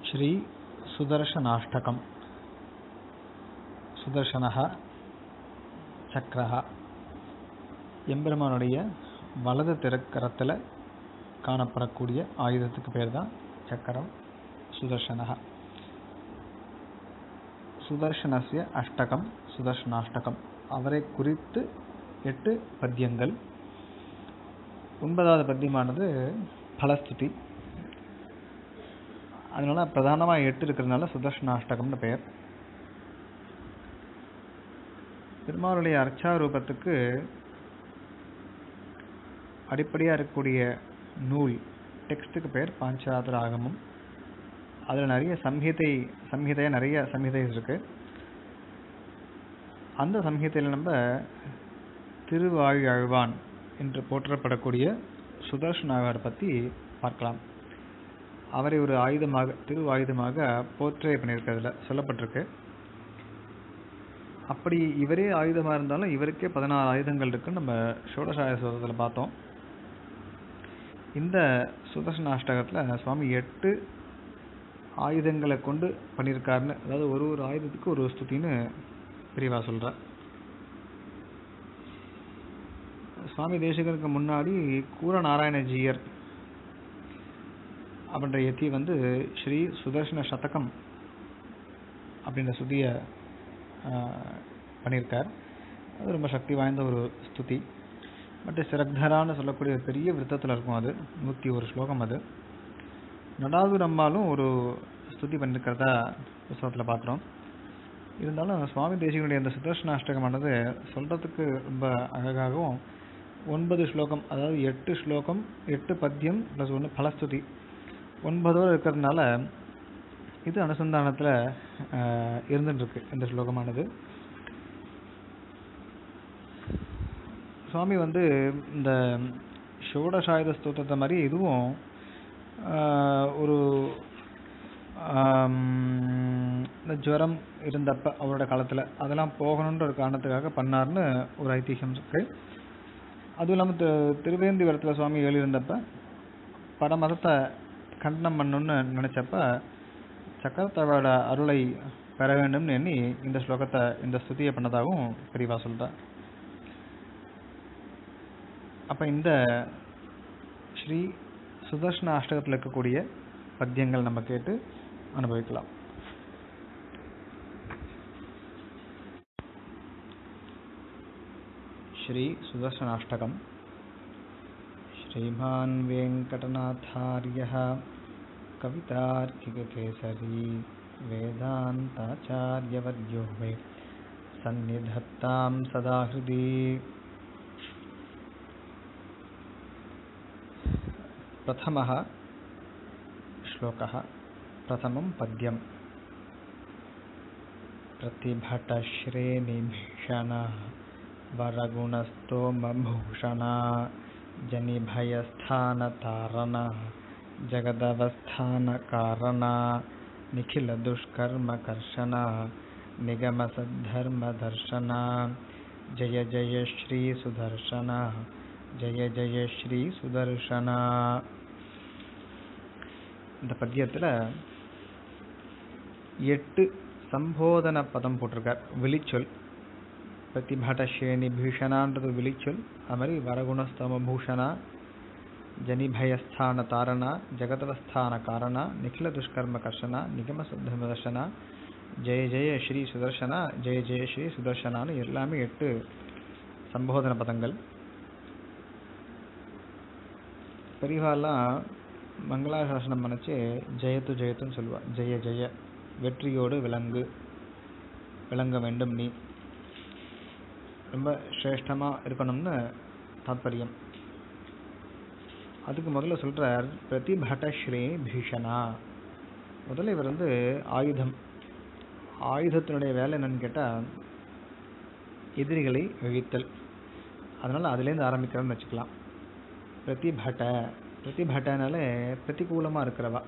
ஸ்ரீ சுதர்ஷனாஷ்டகம் சுதர்ஷனः சக்கரः எம்பெருமானுடைய வலது திருக்கரத்தில் காணப்படக்கூடிய ஆயுதத்துக்கு பேர் தான் சக்கரம் சுதர்ஷனः சுதர்ஷனஸ்ய அஷ்டகம் சுதர்ஷனாஷ்டகம் அவரை குறித்து எட்டு பத்தியங்கள் ஒன்பதாவது பத்தியமானது பலஸ்துதி அதனால பிரதானமாக எட்டு இருக்கிறதுனால சுதர்ஷனாஷ்டகம்னு பெயர் பெருமாளுடைய அர்ச்சா ரூபத்துக்கு அடிப்படையாக இருக்கக்கூடிய நூல் டெக்ஸ்ட்டுக்கு பேர் பாஞ்சராத்திர ஆகமம் அதில் நிறைய சம்ஹிதை சம்ஹிதையாக நிறைய சம்ஹிதை இருக்கு அந்த சம்ஹிதையில் நம்ம திருவாழ்வான் என்று போற்றப்படக்கூடிய சுதர்ஷனாவார் பற்றி பார்க்கலாம் அவரை ஒரு ஆயுதமாக திரு ஆயுதமாக போற்றே பண்ணியிருக்கிறதுல சொல்லப்பட்டிருக்கு அப்படி இவரே ஆயுதமாக இருந்தாலும் இவருக்கே பதினாறு ஆயுதங்கள் இருக்குன்னு நம்ம ஷோடசாய சோதத்தில் பார்த்தோம் இந்த சுதர்சனாஷ்டகத்தில் சுவாமி எட்டு ஆயுதங்களை கொண்டு பண்ணியிருக்காருன்னு அதாவது ஒரு ஒரு ஆயுதத்துக்கு ஒரு ஸ்துதின்னு பிரிவா சொல்கிறார் சுவாமி தேசிகருக்கு முன்னாடி கூர நாராயணஜீயர் அப்படின்ற யத்தி வந்து ஸ்ரீ சுதர்ஷன சதகம் அப்படின்ற ஸ்துதியை பண்ணியிருக்கார் அது ரொம்ப சக்தி வாய்ந்த ஒரு ஸ்துதி பட் சிரக்தரான்னு சொல்லக்கூடிய ஒரு பெரிய விருத்தத்தில் இருக்கும் அது நூற்றி ஒரு ஸ்லோகம் அது நடாது நம்மாலும் ஒரு ஸ்துதி பண்ணியிருக்கிறதா புஸ்தகத்தில் பார்க்குறோம் இருந்தாலும் சுவாமி தேசிகனுடைய அந்த சுதர்ஷனாஷ்டகமானது சொல்கிறதுக்கு ரொம்ப அழகாகவும் ஒன்பது ஸ்லோகம் அதாவது எட்டு ஸ்லோகம் எட்டு பத்தியம் ப்ளஸ் ஒன்று பலஸ்துதி ஒன்பதோடு இருக்கிறதுனால இது அனுசந்தானத்தில் இருந்துட்டுருக்கு இந்த ஸ்லோகமானது சுவாமி வந்து இந்த ஷோடசாயுத ஸ்தோத்திரத்தை மாதிரி இதுவும் ஒரு இந்த ஜுவரம் இருந்தப்ப அவரோட காலத்தில் அதெல்லாம் போகணுன்ற ஒரு காரணத்துக்காக பண்ணார்னு ஒரு ஐதிஹ்யம் இருக்கு அதுவும் இல்லாமல் திரு திருவேந்திவரத்தில் சுவாமி எழுதியிருந்தப்ப பல மதத்தை கண்டனம் பண்ணணும்னு நினச்சப்ப சக்கரத்தவரோட அருளை பெற வேண்டும்னு எண்ணி இந்த ஸ்லோகத்தை இந்த ஸ்துதியை பண்ணதாகவும் பெரியவா சொல்கிறார் அப்போ இந்த ஸ்ரீ சுதர்ஷன அஷ்டகத்தில் இருக்கக்கூடிய பத்தியங்கள் நம்ம கேட்டு அனுபவிக்கலாம் ஸ்ரீ சுதர்ஷனாஷ்டகம் श्रीमान् वेङ्कटनाथार्यः कवितार्किककेसरी वेदान्ताचार्यवर्यो मे सन्निधत्तां सदा हृदि प्रथमः श्लोकः प्रथमं पद्यं प्रतिभटश्रेणिभीषणा वरगुणस्तोमभूषणा जनिभयस्थानतारणा जगदवस्थानकारणा निखिलदुष्कर्मकर्षणा निगमसद्धर्मदर्शना जय जय श्रीसुदर्शना ஜெய ஜெய ஸ்ரீ சுதர்ஷனா இந்த பத்தியத்தில் எட்டு சம்போதன பதம் போட்டிருக்கார் விழிச்சொல் பிரதிபடஷேணி பீஷணான்றது விழிச்சொல் அது மாதிரி வரகுணஸ்தம பூஷணா ஜனிபயஸ்தான தாரணா ஜெகதவஸ்தான காரணா நிఖில துஷ்கர்ம கர்ஷனா நிகம சுத்தமதர்ஷனா ஜெய ஜெய ஸ்ரீ சுதர்ஷனா ஜெய ஜெய ஸ்ரீ சுதர்ஷனான்னு எல்லாமே எட்டு சம்போதன பதங்கள் பெரியவாலாம் மங்களாசாசனம் நினச்சி ஜெயத்து ஜெயத்துன்னு சொல்லுவாள் ஜெய ஜெய வெற்றியோடு விலங்கு விளங்க வேண்டும் நீ ரொம்ப சிரேஷ்டமாக இருக்கணும்னு தாத்பரியம் அதுக்கு முதல்ல சொல்கிறார் பிரதிபட்டஸ்ரீ பீஷணா முதல்ல இவர் வந்து ஆயுதம் ஆயுதத்தினுடைய வேலை என்னன்னு கேட்டால் எதிரிகளை அழித்தல் அதனால் அதுலேருந்து ஆரம்பிக்கிறோம்னு வச்சுக்கலாம் பிரதிபட்ட பிரதிபட்டனால பிரதிகூலமாக இருக்கிறவா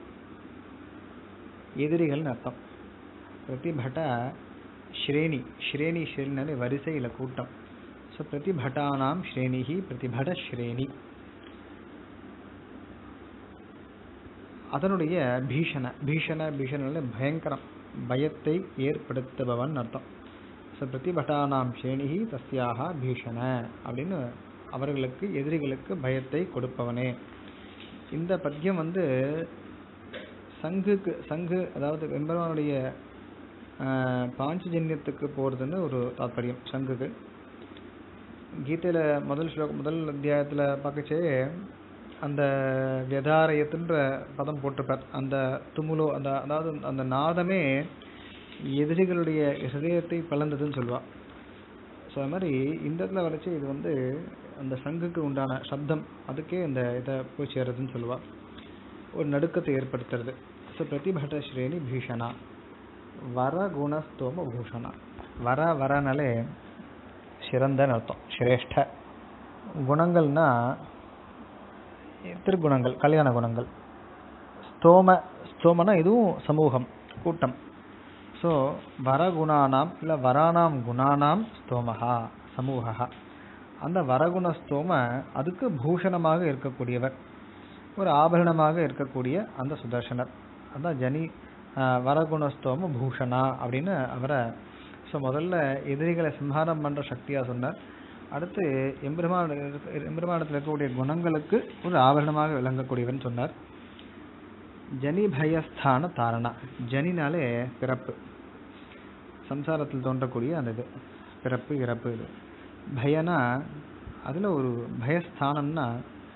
எதிரிகள்னு அர்த்தம் பிரதிபட்ட ஸ்ரேணி ஸ்ரேணி ஸ்ரேணினாலே வரிசை இல்லை கூட்டம் ஸோ பிரதிபட்டானாம் ஸ்ரேணிஹி பிரதிபட ஸ்ரேணி அதனுடைய பீஷண பீஷண பீஷண பயங்கரம் பயத்தை ஏற்படுத்துபவன் அர்த்தம் ஸோ பிரதிபட்டானாம் ஷேணிகி தஸ்யாக பீஷண அப்படின்னு அவர்களுக்கு எதிரிகளுக்கு பயத்தை கொடுப்பவனே இந்த பத்தியம் வந்து சங்குக்கு சங்கு அதாவது வெம்பெருமானுடைய ஆஹ், பாஞ்சஜன்யத்துக்கு போறதுன்னு ஒரு தாத்பரியம் சங்குக்கு கீதையில முதல் ஸ்லோகம் முதல் அத்தியாயத்துல பார்க்கச்சே அந்த வியதாரயத்துன்ற பதம் போட்டிருப்பார் அந்த துமுலோ அந்த அதாவது அந்த நாதமே எதிரிகளுடைய ஹிருதயத்தை பிளந்ததுன்னு சொல்லுவா ஸோ அது மாதிரி இந்த இடத்துல வரைச்சு இது வந்து அந்த சங்குக்கு உண்டான சப்தம் அதுக்கே இந்த இதை போய் சேருதுன்னு சொல்லுவா ஒரு நடுக்கத்தை ஏற்படுத்துறது ஸோ பிரதிபட்ட ஸ்ரேணி பீஷணா வர குணஸ்தோம பூஷணா வர வரனாலே சிறந்தன்னு அர்த்தம் சிரேஷ்ட குணங்கள்னா திருக்குணங்கள் கல்யாண குணங்கள் ஸ்தோம ஸ்தோமனா இதுவும் சமூகம் கூட்டம் ஸோ வரகுணானாம் இல்லை வரானாம் குணானாம் ஸ்தோமஹா சமூகா அந்த வரகுண ஸ்தோம அதுக்கு பூஷணமாக இருக்கக்கூடியவர் ஒரு ஆபரணமாக இருக்கக்கூடிய அந்த சுதர்சனர் அதான் ஜனி ஆஹ், வரகுணஸ்தோம பூஷணா அப்படின்னு அவரை ஸோ முதல்ல எதிரிகளை சம்ஹாரம் பண்ற சக்தியா சொன்னார் அடுத்து எம்பெருமான் எம்பெருமானத்தில் இருக்கக்கூடிய குணங்களுக்கு ஒரு ஆபரணமாக விளங்கக்கூடியவன் சொன்னார் ஜனி பயஸ்தான தாரணா ஜனினாலே பிறப்பு சம்சாரத்தில் தோன்றக்கூடிய அந்த இது பிறப்பு இறப்பு இது பயனா அதுல ஒரு பயஸ்தானம்னா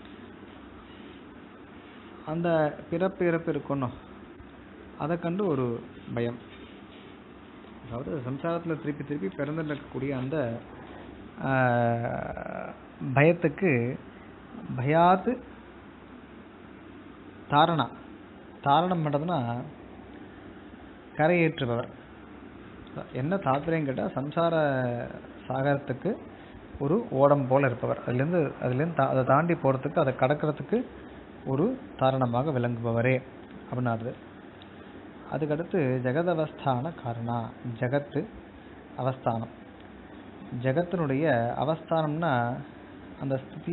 அந்த பிறப்பு இறப்பு இருக்கணும் அதை கண்டு ஒரு பயம் அதாவது சம்சாரத்துல திருப்பி திருப்பி பிறந்துட்டு இருக்கக்கூடிய அந்த ஆஹ், பயத்துக்கு பயாத்து தாரணா தாரணம் பண்றதுன்னா கரையேற்றுபவர் என்ன தாத்பரியம் கேட்டால் சம்சார சாகரத்துக்கு ஒரு ஓடம் போல இருப்பவர் அதுலேருந்து அதுலேருந்து தா அதை தாண்டி போகிறதுக்கு அதை கடக்கிறதுக்கு ஒரு தாரணமாக விளங்குபவரே அப்படின்னாரு அதுக்கடுத்து ஜெகதவஸ்தான காரணா ஜகத்து அவஸ்தானம் ஜகத்தினுடைய அவஸ்தானம்னா அந்த ஸ்திதி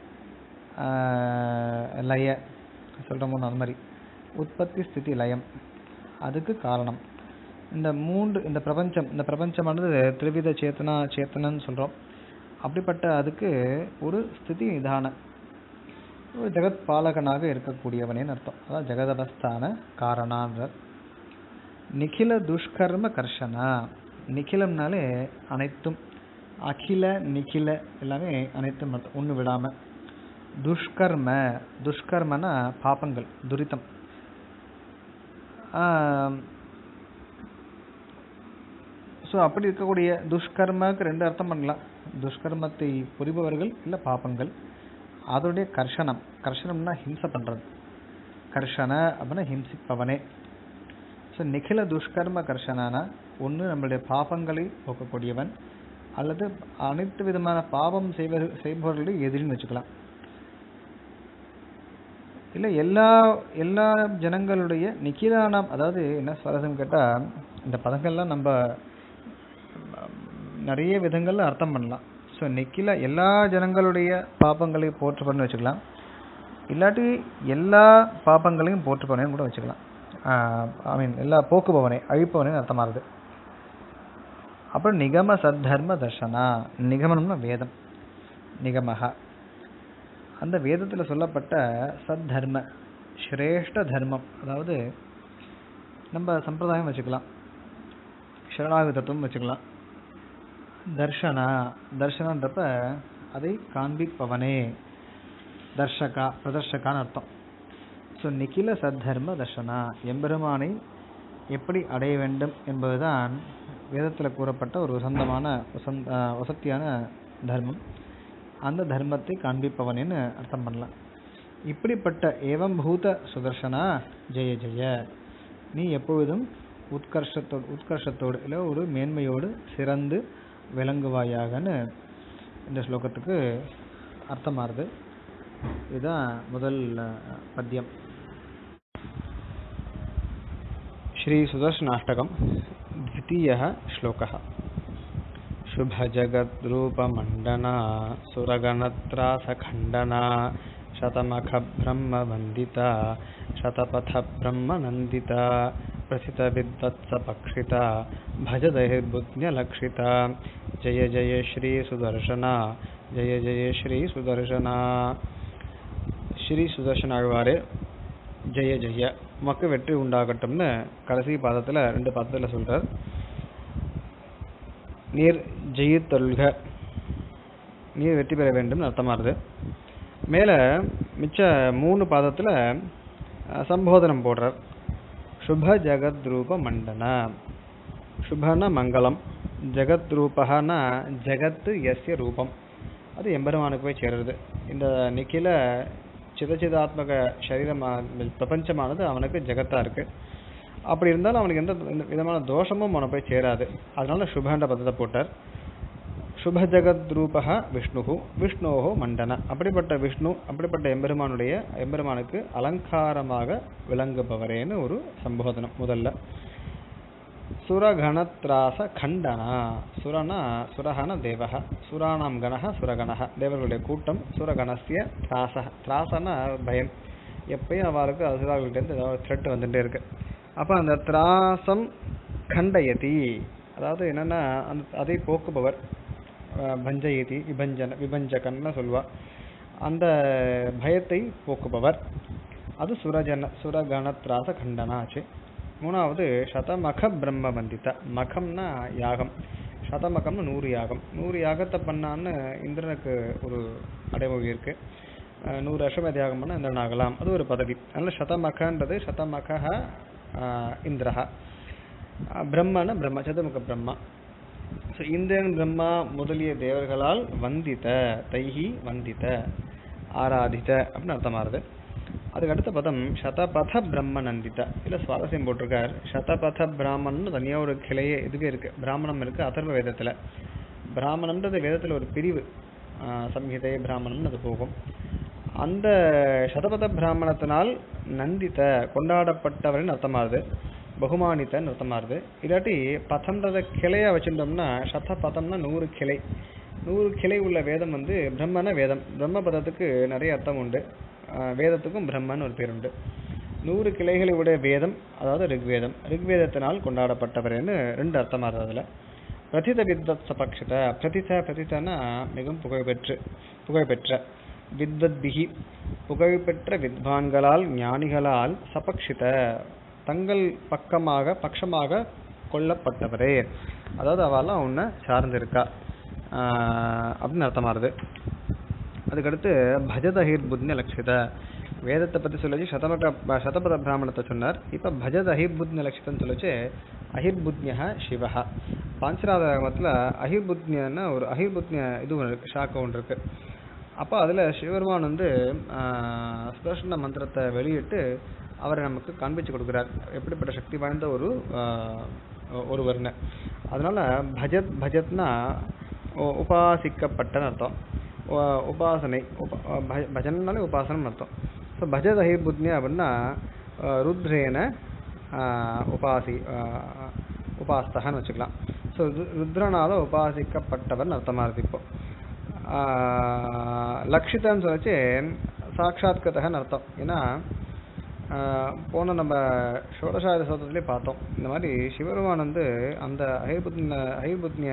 ஆஹ், லய சொல்கிறோமோ அந்த மாதிரி உற்பத்தி ஸ்திதி லயம் அதுக்கு காரணம் இந்த மூன்று இந்த பிரபஞ்சம் இந்த பிரபஞ்சமானது திரிவித சேத்தனா சேத்தனன்னு சொல்கிறோம் அப்படிப்பட்ட அதுக்கு ஒரு ஸ்திதி நிதான ஒரு ஜெகத் பாலகனாக இருக்கக்கூடியவனேன்னு அர்த்தம் அதான் ஜெகதவஸ்தான காரணான்றார் நிகில துஷ்கர்ம கர்ஷனா நிகிலம்னாலே அனைத்தும் அகில நிகில எல்லாமே அனைத்தும் அர்த்தம் ஒன்று விடாம துஷ்கர்ம துஷ்கர்மனா பாபங்கள் துரிதம் ஸோ அப்படி இருக்கக்கூடிய துஷ்கர்மக்கு ரெண்டு அர்த்தம் பண்ணலாம் துஷ்கர்மத்தை புரிபவர்கள் இல்லை பாபங்கள் அதோடைய கர்ஷனம் கர்ஷனம்னா ஹிம்சை பண்றது கர்ஷன அப்படின்னா ஹிம்சிப்பவனே ஸோ நிகில துஷ்கர்ம கர்ஷனானா ஒன்று நம்மளுடைய பாபங்களை போக்கக்கூடியவன் அல்லது அனைத்து விதமான பாவம் செய்வர் செய்பவர்களுடைய எதிரின்னு வச்சுக்கலாம் இல்லை எல்லா எல்லா ஜனங்களுடைய நிக்கிலானம் அதாவது என்ன சுவாரஸ்யம் கேட்டால் இந்த பதங்கள்லாம் நம்ம ம், நிறைய விதங்கள்ல அர்த்தம் பண்ணலாம் ஸோ நிக்கில எல்லா ஜனங்களுடைய பாபங்களை போற்றுபவன் வச்சுக்கலாம் இல்லாட்டி எல்லா பாபங்களையும் போற்றுபவனையும் கூட வச்சுக்கலாம் ஐ மீன் எல்லா போக்குபவனே அழிப்பவனே அர்த்தமாகுது அப்புறம் நிகம சத்தர்ம தர்ஷனா நிகமனம்னா வேதம் நிகமஹா அந்த வேதத்துல சொல்லப்பட்ட சத்தர்ம சிரேஷ்ட தர்மம் அதாவது நம்ம சம்பிரதாயம் வச்சுக்கலாம் சரணாகி தத்துவம் வச்சுக்கலாம் தர்ஷனா தர்ஷனன்றப்ப அதை காண்பிப்பவனே தர்ஷகா பிரதர்ஷகான்னு அர்த்தம் ஸோ நிகில சத்தர்ம தர்ஷனா எம்பெருமானை எப்படி அடைய வேண்டும் என்பதுதான் வேதத்தில் கூறப்பட்ட ஒரு வசந்தமான வசந்த ஆஹ் வசத்தியான தர்மம் அந்த தர்மத்தை காண்பிப்பவனேன்னு அர்த்தம் பண்ணலாம் இப்படிப்பட்ட ஏவம் பூத சுதர்ஷனா ஜெய ஜெய நீ எப்பொழுதும் உத்கர்ஷத்தோடு உத்கர்ஷத்தோடு இல்லை ஒரு மேன்மையோடு சிறந்து விளங்குவாயாகன்னு இந்த ஸ்லோகத்துக்கு அர்த்தமாகுது இதுதான் முதல் அஹ், பத்தியம் श्रीसुदर्शनाष्टकं द्वितीयः श्लोकः शुभजगद्रूपमण्डना सुरगणत्रासखण्डना शतमखब्रह्मवन्दिता शतपथ ब्रह्मनन्दिता प्रथितविद्वत्सपक्षिता भजदहिर्बुद्ध्यलक्षिता जय जय श्री सुदर्शना जय जय श्री सुदर्शना ஸ்ரீ சுதர்ஷன் ஆழ்வாரே ஜெய ஜெய உமக்கு வெற்றி உண்டாகட்டும்னு கடைசி பாதத்துல ரெண்டு பாதத்துல சொல்றார் நீர் ஜெயித்தொல்க நீர் வெற்றி பெற வேண்டும் அர்த்தமாகுது மேல மிச்ச மூணு பாதத்துல அஹ், சம்போதனம் போடுறார் சுப ஜெகத் ரூப மண்டன சுபன மங்களம் ஜெகத் ரூபகனா ஜெகத் எஸ்ய ரூபம் அது எம்பெருமானுக்கு போய் சேருறது இந்த நிக்கில சிதச்சிதாத்மக சரீரமா பிரபஞ்சமானது அவனுக்கு ஜெகத்தா இருக்கு அப்படி இருந்தாலும் அவனுக்கு எந்த விதமான தோஷமும் அவனை போய் சேராது அதனால சுபன்ற பதத்தை போட்டார் சுப ஜெகத் ரூபக விஷ்ணுஹு விஷ்ணோஹோ மண்டன அப்படிப்பட்ட விஷ்ணு அப்படிப்பட்ட எம்பெருமானுடைய எம்பெருமானுக்கு அலங்காரமாக விளங்குபவரேன்னு ஒரு சம்போதனம் முதல்ல சுரகணத்ராச கண்டனா சுரனா சுரகன தேவக சுராணாம் கணக சுரகணக தேவர்களுடைய கூட்டம் சுரகணஸ்ய திராச திராசனா பயம் எப்பயும் அவளுக்கு அசுராள்கிட்டேருந்து ஏதாவது த்ரெட் வந்துட்டே இருக்கு அப்போ அந்த திராசம் கண்டயதி அதாவது என்னன்னா அந்த அதை போக்குபவர் அஹ், பஞ்சயதி விபஞ்சன விபஞ்சகன்னு சொல்வா அந்த பயத்தை போக்குபவர் அது சுரஜன சுரகணத்ராச கண்டனா ஆச்சு மூணாவது சதமக பிரம்ம வந்தித மகம்னா யாகம் சதமகம்னு நூறு யாகம் நூறு யாகத்தை பண்ணான்னு இந்திரனுக்கு ஒரு அடைமொழி இருக்கு அஹ் நூறு அஸ்வமேத யாகம் பண்ணா இந்திரன் ஆகலாம் அது ஒரு பதவி அதனால சதமகன்றது சதமக இந்திரஹ அஹ் பிரம்மன்னா பிரம்ம சதுர்முக பிரம்மா ஸோ இந்திரன் பிரம்மா முதலிய தேவர்களால் வந்தித தைஹி வந்தித ஆராதித அப்படின்னு அர்த்தமாகுது அதுக்கு அடுத்த பதம் சதபத பிரம்ம நந்தித இல்ல சுவாரஸ்யம் போட்டிருக்கார் சதபத பிராமணன் தனியா ஒரு கிளையே இதுக்கு இருக்கு பிராமணம் இருக்கு அதர்வ வேதத்துல பிராமணம்ன்றது வேதத்துல ஒரு பிரிவு ஆஹ் சம்ஹிதை பிராமணம்னு அது போகும் அந்த சதபத பிராமணத்தினால் நந்தித கொண்டாடப்பட்டவரின் அர்த்தமாகுது பகுமானித்தன்னு அர்த்தமாகுது இல்லாட்டி பதம்ன்றத கிளையா வச்சிருந்தோம்னா சத பதம்னா நூறு கிளை நூறு கிளை உள்ள வேதம் வந்து பிரம்மன வேதம் பிரம்ம பதத்துக்கு நிறைய அர்த்தம் உண்டு ஆஹ் வேதத்துக்கும் பிரம்மன்னு ஒரு பேர் உண்டு நூறு கிளைகளை உடைய வேதம் அதாவது ரிக்வேதம் ரிக்வேதத்தினால் கொண்டாடப்பட்டவர்னு ரெண்டு அர்த்தமாகுது அதுல பிரதித வித்வத் சபக்ஷித பிரதித பிரதிதனா மிகவும் புகழ்பெற்று புகழ்பெற்ற வித்வத்பிகி புகழ்பெற்ற வித்வான்களால் ஞானிகளால் சபக்ஷித தங்கள் பக்கமாக பட்சமாக கொல்லப்பட்டவரே அதாவது அவெல்லாம் உன்னை சார்ந்திருக்கா ஆஹ் அப்படின்னு அர்த்தமாகுது அதுக்கடுத்து பஜதஹிர் புத்ன லட்சித வேதத்தை பத்தி சொல்லச்சு சதமக ப- சதபத பிராமணத்தை சொன்னார் இப்ப பஜத் அஹிர்புத்ன லட்சிதம் சொல்லச்சு அஹிர்புத்னிய சிவஹ பாஞ்சராதகமத்துல அஹிர்புத்னியன்னா ஒரு அஹிர்புத்னிய இது ஒன்று இருக்கு ஷாக்க ஒன்று இருக்கு அப்ப அதுல சிவபெருமான் வந்து ஆஹ், சுதர்சன மந்திரத்தை வெளியிட்டு அவரை நமக்கு காண்பிச்சு கொடுக்கிறார் எப்படிப்பட்ட சக்தி வாய்ந்த ஒரு ஆஹ், ஒருவர்னு அதனால பஜத் பஜத்னா உ- உபாசிக்கப்பட்டன்னு அர்த்தம் உ- உபாசனை உப பஜ- பஜன்னாலே உபாசனம் அர்த்தம் ஸோ பஜத் அஹிபுத்னி அப்படின்னா அஹ், ருத்ரேன ஆஹ், உபாசி ஆஹ், உபாஸ்தகன்னு வச்சுக்கலாம் ஸோ ருத்ரனால உபாசிக்கப்பட்டவர்னு அர்த்தமாக இருக்கு இப்போ ஆஹ், லக்ஷிதன்னு சொல்லச்சு சாட்சாத்கதகன்னு அர்த்தம் ஏன்னா ஆஹ், போன நம்ம ஷோடசாயுத சோதத்திலே பார்த்தோம் இந்த மாதிரி சிவபெருமான் வந்து அந்த அஹிபுத்ன அஹிபுத்னிய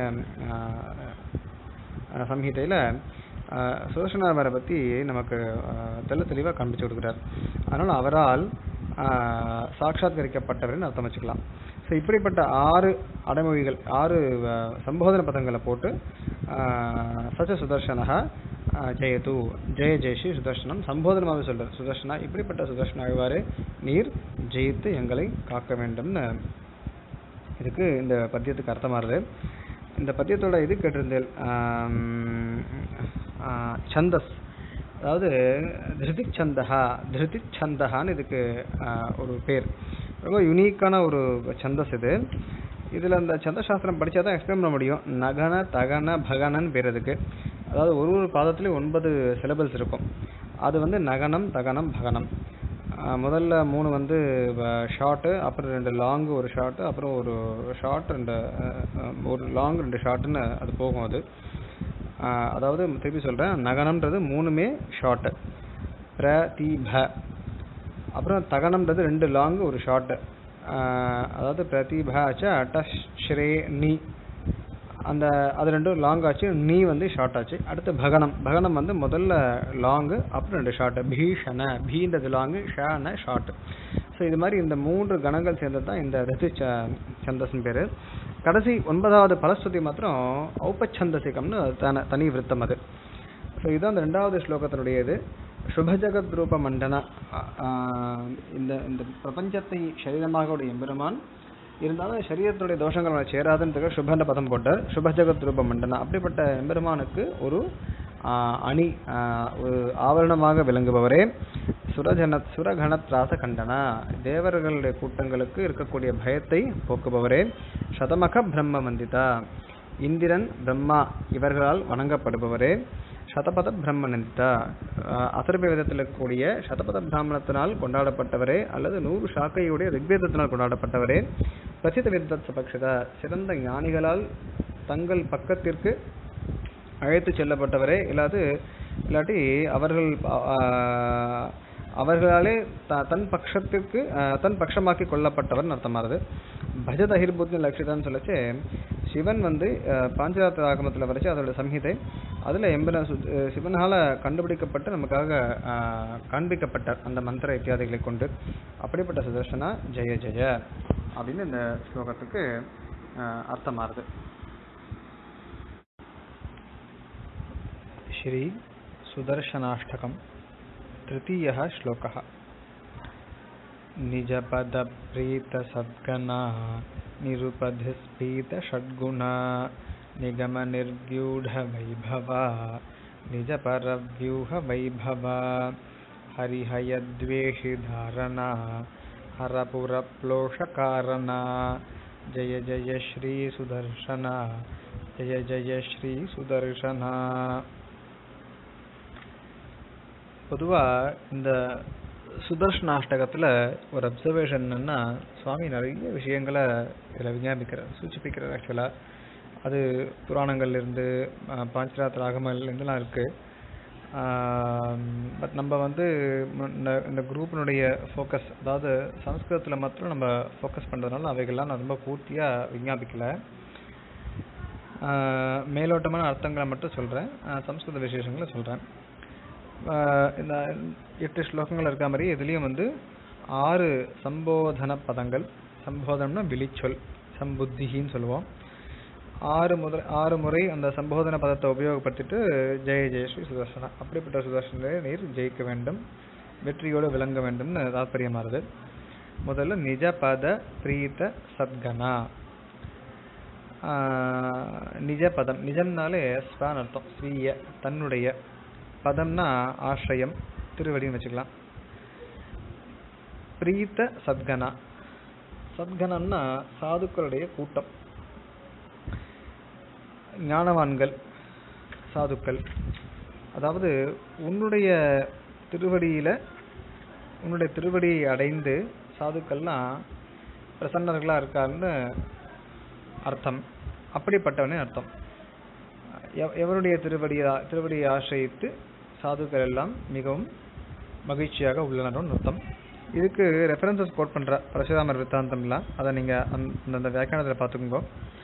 ஆஹ் சம்ஹிதையில ஆஹ் சுதர்சனாவரை பத்தி நமக்கு ஆஹ் தெள்ள தெளிவா காண்பிச்சு கொடுக்குறார் அதனால அவரால் ஆஹ் சாட்சாத்கரிக்கப்பட்டவர்னு அர்த்தம் வச்சுக்கலாம் ஸோ இப்படிப்பட்ட ஆறு அடைமொழிகள் ஆறு ஆஹ் சம்போதன பதங்களை போட்டு ஆஹ் சச்ச சுதர்சனஹ ஆஹ் ஜெயது ஜெய ஜெயஸ்ரீ சுதர்சனம் சம்போதனமாக சொல்றார் சுதர்சனா இப்படிப்பட்ட சுதர்சன ஆழ்வாரே நீர் ஜெயித்து எங்களை காக்க வேண்டும்னு இதுக்கு இந்த பத்தியத்துக்கு அர்த்தமாறுது இந்த பத்தியத்தோட இது கேட்டிருந்தேன் ஆம், ஆ, சந்தஸ் அதாவது திருதிக் சந்தஹா திருதிக் சந்தஹான்னு இதுக்கு ஆ, ஒரு பேர் ரொம்ப யூனிக்கான ஒரு சந்தஸ் இது இதுல அந்த சந்தசாஸ்திரம் படிச்சா தான் எக்ஸ்பிளைன் பண்ண முடியும் நகன தகன பகனன்னு பேர் அதுக்கு அதாவது ஒரு ஒரு பாதத்துலயும் ஒன்பது சிலபல்ஸ் இருக்கும் அது வந்து நகனம் தகனம் பகனம் ஆஹ் முதல்ல மூணு வந்து ஷார்ட்டு அப்புறம் ரெண்டு லாங் ஒரு ஷார்ட்டு அப்புறம் ஒரு ஷார்ட் ரெண்டு அஹ், அஹ், ஒரு லாங் ரெண்டு ஷார்ட்டுன்னு அது போகும் அது ஆஹ் அதாவது திருப்பி சொல்றேன் நகனம்ன்றது மூணுமே ஷார்ட்டு பிர தி ப அப்புறம் தகனம்ன்றது ரெண்டு லாங் ஒரு ஷார்ட் அதாவது பிரதிபாச்ச அட்டஸ் ஸ்ரே நீ அந்த அது ரெண்டும் லாங் ஆச்சு நீ வந்து ஷார்ட் ஆச்சு அடுத்து பகனம் பகனம் வந்து முதல்ல லாங்கு அப்புறம் ரெண்டு ஷார்ட் பீஷண பீன்றது லாங்கு ஷன ஷார்ட் ஸோ இது மாதிரி இந்த மூன்று கணங்கள் சேர்ந்தது தான் இந்த ரித்து ச சந்தஸ்னு பேர் கடைசி ஒன்பதாவது பலஸ்துதி மாத்திரம் ஔபச்சந்தசிகம்னு தன தனி விருத்தம் அது ஸோ இதுதான் அந்த ரெண்டாவது ஸ்லோகத்தினுடைய இது சுபஜகத் ரூப மண்டன அ- ஆ, இந்த இந்த பிரபஞ்சத்தை சரீரமாக உடைய எம்பெருமான் இருந்தாலும் சரீரத்துடைய தோஷங்கள் அவனை சேராதுன்றதுக்கு சுபன்ற பதம் போட்டார் சுபஜகத் ரூப மண்டனா அப்படிப்பட்ட எம்பெருமானுக்கு ஒரு ஆ, அணி ஆ, ஒரு ஆவரணமாக விளங்குபவரே சுரஜன சுரகணத்ராச கண்டனா தேவர்களுடைய கூட்டங்களுக்கு இருக்கக்கூடிய பயத்தை போக்குபவரே சதமக பிரம்ம வந்திதா இந்திரன் பிரம்மா இவர்களால் வணங்கப்படுபவரே சதபத பிரம்மனந்தா அசர்ப வேதத்தில் இருக்கக்கூடிய சதபத பிராமணத்தினால் கொண்டாடப்பட்டவரே அல்லது நூறு சாக்கையுடைய ரிக்வேதத்தினால் கொண்டாடப்பட்டவரே பிரசித்த வேதத் சபக்ஷதா சிறந்த ஞானிகளால் தங்கள் பக்கத்திற்கு அழைத்து செல்லப்பட்டவரே இல்லாது இல்லாட்டி அவர்கள் ஆ, அவர்களாலே த- தன் பட்சத்திற்கு ஆ, தன் பட்சமாக்கி கொல்லப்பட்டவர்னு அர்த்தமாகுது பஜத அகிர்புத்னி லட்சிதான்னு சொல்லச்சு சிவன் வந்து அஹ், பாஞ்சராத்திர ஆகமத்தில் வரைச்சு அதோட சம்ஹிதை அதில் எம்பன சிவனால கண்டுபிடிக்கப்பட்டு நமக்காக அஹ், காண்பிக்கப்பட்டார் அந்த மந்திர இத்தியாதிகளை கொண்டு அப்படிப்பட்ட சுதர்சனா ஜெய ஜெய அப்படின்னு இந்த ஸ்லோகத்துக்கு அஹ், அர்த்தமாகுது ஸ்ரீ சுதர்சனாஷ்டகம் तृतीयः श्लोकः निजपदप्रीतसद्गणा निरुपधिस्फीतषड्गुणा निगमनिर्व्यूढवैभवा निजपरव्यूहवैभवा हरिहयद्वेषिधारणा हरपुरप्लोषकारणा जय जय श्रीसुदर्शना जय जय श्रीसुदर्शना பொதுவாக இந்த சுதர்ஷனாஷ்டகத்தில் ஒரு அப்சர்வேஷன் என்னன்னா சுவாமி நிறைய விஷயங்களை இதில் விஞ்ஞாபிக்கிறார் சூச்சிப்பிக்கிறார் ஆக்சுவலாக அது புராணங்கள்ல இருந்து அஹ், பாஞ்சராத்திர ஆகமங்கள்லேருந்துலாம் இருக்குது பட் நம்ம வந்து ம- இந்த இந்த குரூப்பினுடைய ஃபோக்கஸ் அதாவது சம்ஸ்கிருதத்தில் மாத்திரம் நம்ம ஃபோக்கஸ் பண்ணுறதுனால அவைகள்லாம் நான் ரொம்ப பூர்த்தியாக விஞ்ஞாபிக்கலை ஆஹ் மேலோட்டமான அர்த்தங்களை மட்டும் சொல்கிறேன் சம்ஸ்கிருத விசேஷங்களை சொல்கிறேன் இந்த எட்டு ஸ்லோகங்கள் இருக்க மாதிரி இதுலேயும் வந்து ஆறு சம்போதன பதங்கள் சம்போதனம்னா விழிச்சொல் சம்புத்தின்னு சொல்லுவோம் ஆறு முதல் ஆறு முறை அந்த சம்போதன பதத்தை உபயோகப்படுத்திட்டு ஜெய ஜெய ஸ்ரீ சுதர்சனா அப்படிப்பட்ட சுதர்சனரை நீர் ஜெயிக்க வேண்டும் வெற்றியோடு விளங்க வேண்டும்னு தாற்பயமாறுது முதல்ல நிஜ பத பிரீத சத்கனா ஆஹ் நிஜ பதம் நிஜம்னாலே ஸ்வான் அர்த்தம் ஸ்வீய தன்னுடைய பதம்னா ஆசிரியம் திருவடின்னு வச்சுக்கலாம் பிரீத்த சத்கனா சத்கனம்னா சாதுக்களுடைய கூட்டம் ஞானவான்கள் சாதுக்கள் அதாவது உன்னுடைய திருவடியில உன்னுடைய திருவடியை அடைந்து சாதுக்கள்லாம் பிரசன்னர்களா இருக்காருன்னு அர்த்தம் அப்படிப்பட்டவனே அர்த்தம் எவ- எவருடைய திருவடியை திருவடியை ஆசிரியத்து சாதுக்கள் எல்லாம் மிகவும் மகிழ்ச்சியாக உள்ளனர்னு அர்த்தம் இதுக்கு ரெஃபரன்சஸ் கோட் பண்ற பரசுராமர் வித்தாந்தம்லாம் அதை நீங்க அந்த அந்த வியாக்கியானத்தில் பார்த்துக்கோங்க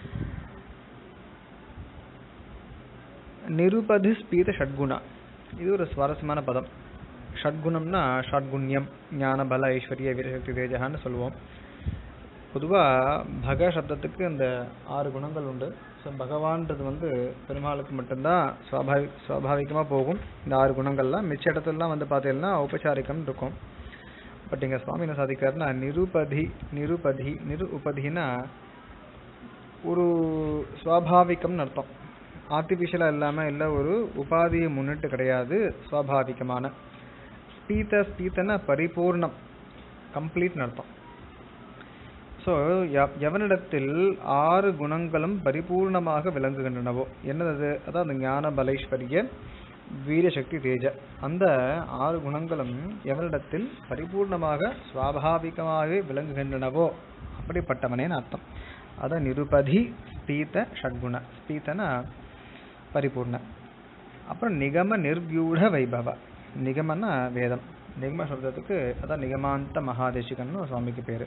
நிருபதி ஸ்பீத ஷட்குணா இது ஒரு சுவாரஸ்யமான பதம் ஷட்குணம்னா ஷட்குண்யம் ஞான பல ஐஸ்வர்ய வீரசக்தி தேஜகான்னு சொல்லுவோம் பொதுவா பக சப்தத்துக்கு அந்த ஆறு குணங்கள் உண்டு ஸோ பகவான்றது வந்து பெருமாளுக்கு மட்டும்தான் சுவாபாவி சுவாபாவிகமாக போகும் இந்த ஆறு குணங்கள்லாம் மிச்ச இடத்துலலாம் வந்து பார்த்தீங்கன்னா ஔபச்சாரிகம் இருக்கும் பட் இங்கே சுவாமி என்ன சாதிக்கிறாருன்னா நிருபதி நிருபதி நிரு உபதினா ஒரு சுவாபாவிகம்னு அர்த்தம் ஆர்டிஃபிஷியலாக இல்லாமல் இல்லை ஒரு உபாதியை முன்னிட்டு கிடையாது சுவாபாவிகமான ஸ்பீத ஸ்பீத்தன பரிபூர்ணம் கம்ப்ளீட்னு அர்த்தம் ஸோ எவனிடத்தில் ஆறு குணங்களும் பரிபூர்ணமாக விளங்குகின்றனவோ என்னது அதாவது ஞான பலைஸ்வரிய வீரசக்தி தேஜ அந்த ஆறு குணங்களும் எவனிடத்தில் பரிபூர்ணமாக சுவாபாவிகமாகவே விளங்குகின்றனவோ அப்படிப்பட்டவனேன்னு அர்த்தம் அதான் நிருபதி ஸ்பீத ஷட்குண ஸ்பீதனா பரிபூர்ண அப்புறம் நிகம நிர்வியூட வைபவ நிகமன்னா வேதம் நிகம சப்தத்துக்கு அதான் நிகமாந்த மகாதேசிகன்னு ஒரு சுவாமிக்கு பேரு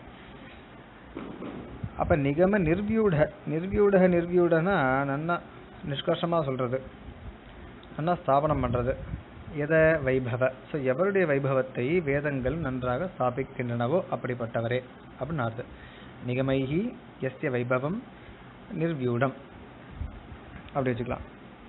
அப்ப நிகம நிர்வியூட நிர்வியூட நிர்வியூடனா நன்னா நிஷ்கர்ஷமா சொல்றது நன்னா ஸ்தாபனம் பண்றது எத வைபவ ஸோ எவருடைய வைபவத்தை வேதங்கள் நன்றாக ஸ்தாபிக்கின்றனவோ அப்படிப்பட்டவரே அப்படின்னு அர்த்தம் நிகமைஹி எஸ்ய வைபவம் நிர்வியூடம் அப்படி வச்சுக்கலாம்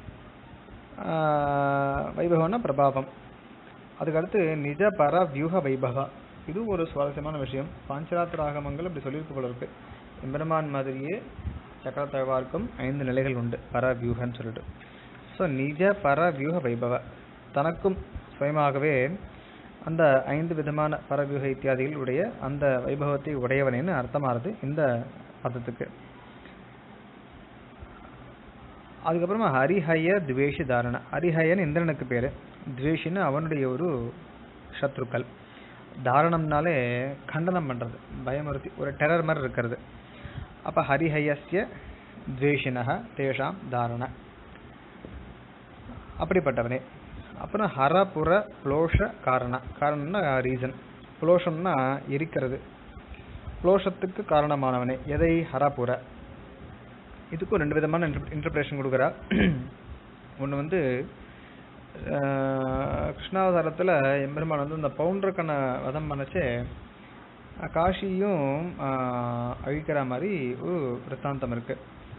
ஆஹ் வைபவம்னா பிரபாவம் அதுக்கடுத்து நிஜ பர வியூக வைபவா இது ஒரு சுவாரஸ்யமான விஷயம் பாஞ்சராத்திர ஆகமங்கள் இப்படி சொல்லியிருக்கு போல இருக்கு எம்பெருமான் மாதிரியே சக்கரத்தழ்வார்க்கும் ஐந்து நிலைகள் உண்டு பர வியூகன்னு சொல்லிட்டு ஸோ நிஜ பர வியூக வைபவ தனக்கும் சுயமாகவே அந்த ஐந்து விதமான பரவியூக இத்தியாதிகள் உடைய அந்த வைபவத்தை உடையவனேன்னு அர்த்தமானது இந்த பதத்துக்கு அதுக்கப்புறமா ஹரிஹய துவேஷி தாரண ஹரிஹயன் இந்திரனுக்கு பேரு துவேஷின்னு அவனுடைய ஒரு சத்ருக்கள் தாரணம்னாலே கண்டனம் பண்றது பயமுறுத்தி ஒரு டெரர் மாதிரி இருக்கிறது அப்ப ஹரிஹயஸ்ய துவேஷினக தேஷாம் தாரண அப்படிப்பட்டவனே அப்புறம் ஹரபுர புலோஷ காரண காரணம்னா ரீசன் புலோஷம்னா எரிக்கிறது புலோஷத்துக்கு காரணமானவனே எதை ஹரபுர இதுக்கும் ரெண்டு விதமான இன்டர்பிரேஷன் கொடுக்குறா ஒன்று வந்து ஆஹ், கிருஷ்ணாவதாரத்துல எம்பெருமான் வந்து இந்த பவுண்டர்கனை வதம் பண்ணச்சே அஹ், காஷியும் ஆஹ், அழிக்கிற மாதிரி ஒரு விற்த்தாந்தம் இருக்கு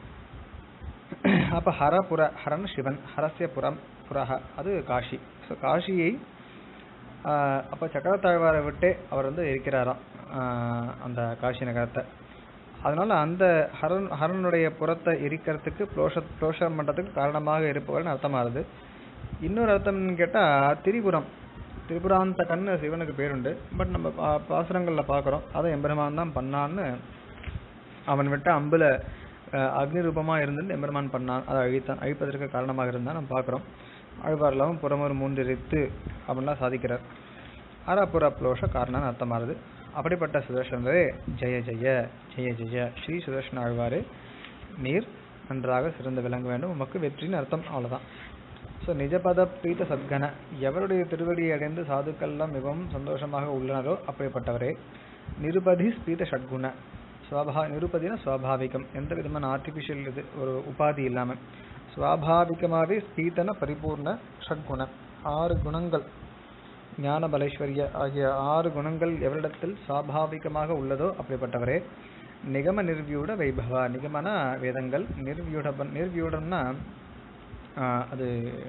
அப்ப ஹரபுர ஹரன் சிவன் ஹரஸ்ய புரம் புரஹ அது காஷி ஸோ காஷியை ஆஹ், அப்ப சக்கரத்தாழ்வாரை விட்டு அவர் வந்து இருக்கிறாராம் ஆஹ், அந்த காஷி நகரத்தை அதனால அந்த ஹரன் ஹரனுடைய புறத்தை எரிக்கிறதுக்கு புலோஷ புலோஷம் பண்றதுக்கு காரணமாக இருப்பவர்னு அர்த்தமாகுது இன்னொரு அர்த்தம்னு கேட்டா திரிபுரம் திரிபுராந்த கண்ணு சிவனுக்கு பேருண்டு பட் நம்ம பா- பாசுரங்கள்ல பார்க்குறோம் அதை எம்பெருமான் தான் பண்ணான்னு அவன் விட்ட அம்புல அஹ், அக்னி ரூபமா இருந்து எம்பெருமான் பண்ணான் அதை அழித்தான் அழிப்பதற்கு காரணமாக இருந்தா நம்ம பார்க்குறோம் ஆழ்வார்லாவும் புறமொரு மூன்றிருத்து அப்படின்லாம் சாதிக்கிறார் அறப்புற புலோஷ காரணம்னு அர்த்தமாகுது அப்படிப்பட்ட சுதர்ஷனரே ஜெய ஜெய ஜெய ஜெய ஸ்ரீ சுதர்ஷன ஆழ்வாரே நீர் நன்றாக சிறந்து விளங்க வேண்டும் உமக்கு வெற்றின்னு அர்த்தம் அவ்வளவுதான் ஸோ நிஜபத பிரீத சத்கன எவருடைய திருவடியை அடைந்து சாதுக்கள்லாம் மிகவும் சந்தோஷமாக உள்ளனரோ அப்படிப்பட்டவரே நிருபதி ஸ்பீத ஷட்குண சுவாபா நிருபதினா சுவாபாவிகம் எந்த விதமான ஆர்டிஃபிஷியல் இது ஒரு உபாதி இல்லாம சுவாபாவிகமாகவே ஸ்பீதன பரிபூர்ண ஷட்குண ஆறு குணங்கள் ஞான பலேஸ்வரிய ஆகிய ஆறு குணங்கள் எவரிடத்தில் சுவாபாவிகமாக உள்ளதோ அப்படிப்பட்டவரே நிகம நிர்வியூட வைபவா நிகமனா வேதங்கள் நிர்வியூட நிர்வியூடம்னா ஆஹ் அது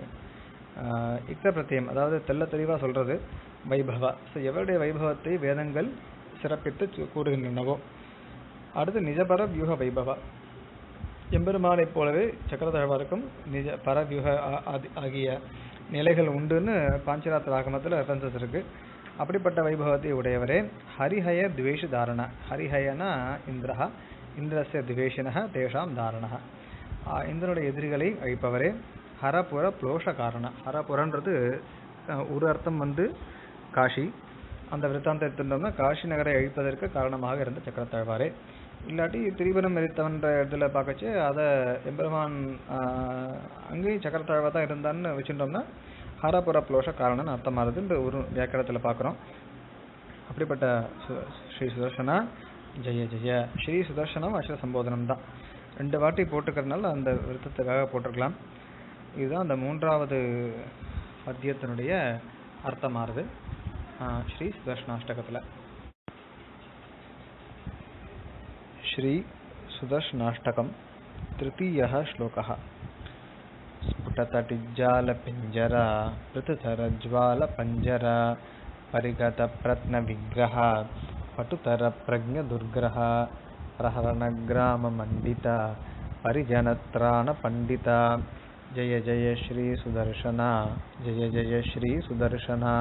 ஆஹ் இக்த பிரத்யம் அதாவது தெள்ள தெளிவா சொல்றது வைபவா ஸோ எவருடைய வைபவத்தை வேதங்கள் சிறப்பித்து சு- கூறுகின்றனவோ அடுத்து நிஜபர வியூக வைபவா எம்பெருமானைப் போலவே சக்கரதழ்வாருக்கும் நிஜ பரவியூக ஆ- ஆதி- ஆகிய நிலைகள் உண்டுன்னு பாஞ்சராத்திர ஆகமத்தில் ரெஃபரன்சஸ் இருக்கு அப்படிப்பட்ட வைபவத்தை உடையவரே ஹரிஹய துவேஷ தாரண ஹரிஹயனா இந்திரஹ இந்திரஸ்ய துவேஷினஹ தேஷாம் தாரணஹ ஆ, இந்திரனுடைய எதிரிகளை அழிப்பவரே ஹரபுர புலோஷ காரண ஹரபுரன்றது அஹ், ஒரு அர்த்தம் வந்து காஷி அந்த விருத்தாந்தம் எடுத்துட்டோம்னா காஷி நகரை அழிப்பதற்கு காரணமாக இருந்த சக்கரத்தாழ்வாரே இல்லாட்டி திரிபுரம் எரித்தவன்ற இடத்துல பார்க்கச்சு அதை எம்பெருமான் ஆஹ், அங்கேயும் சக்கரத்தாழ்வா தான் இருந்தான்னு வச்சுட்டோம்னா ஹரபுர புலோஷ காரணம்னு அர்த்தமாகுதுன்ற ஒரு வியாக்கரத்தில் பார்க்குறோம் அப்படிப்பட்ட சு- ஸ்ரீ சுதர்ஷனா ஜெய ஜெய ஸ்ரீ சுதர்ஷனம் அஸ்வ சம்போதனம் தான் ரெண்டு வாட்டி போட்டுக்கிறதுனால அந்த விருத்தத்துக்காக போட்டிருக்கலாம் இதுதான் அந்த மூன்றாவது பத்தியத்தினுடைய அர்த்தமாறுது ஆஹ் ஸ்ரீ சுதர்ஷனாஷ்டகத்தில் श्री सुदर्शनाष्टकं तृतीयः श्लोकः स्फुटतटिज्जालपिञ्जरा पृथुतरज्वालपञ्जरा परिगतप्रत्नविग्रह पटुतरप्रज्ञदुर्ग्रह प्रहरणग्राममण्डिता परिजनत्राणपण्डिता जय जय श्री सुदर्शना जय जय श्री सुदर्शना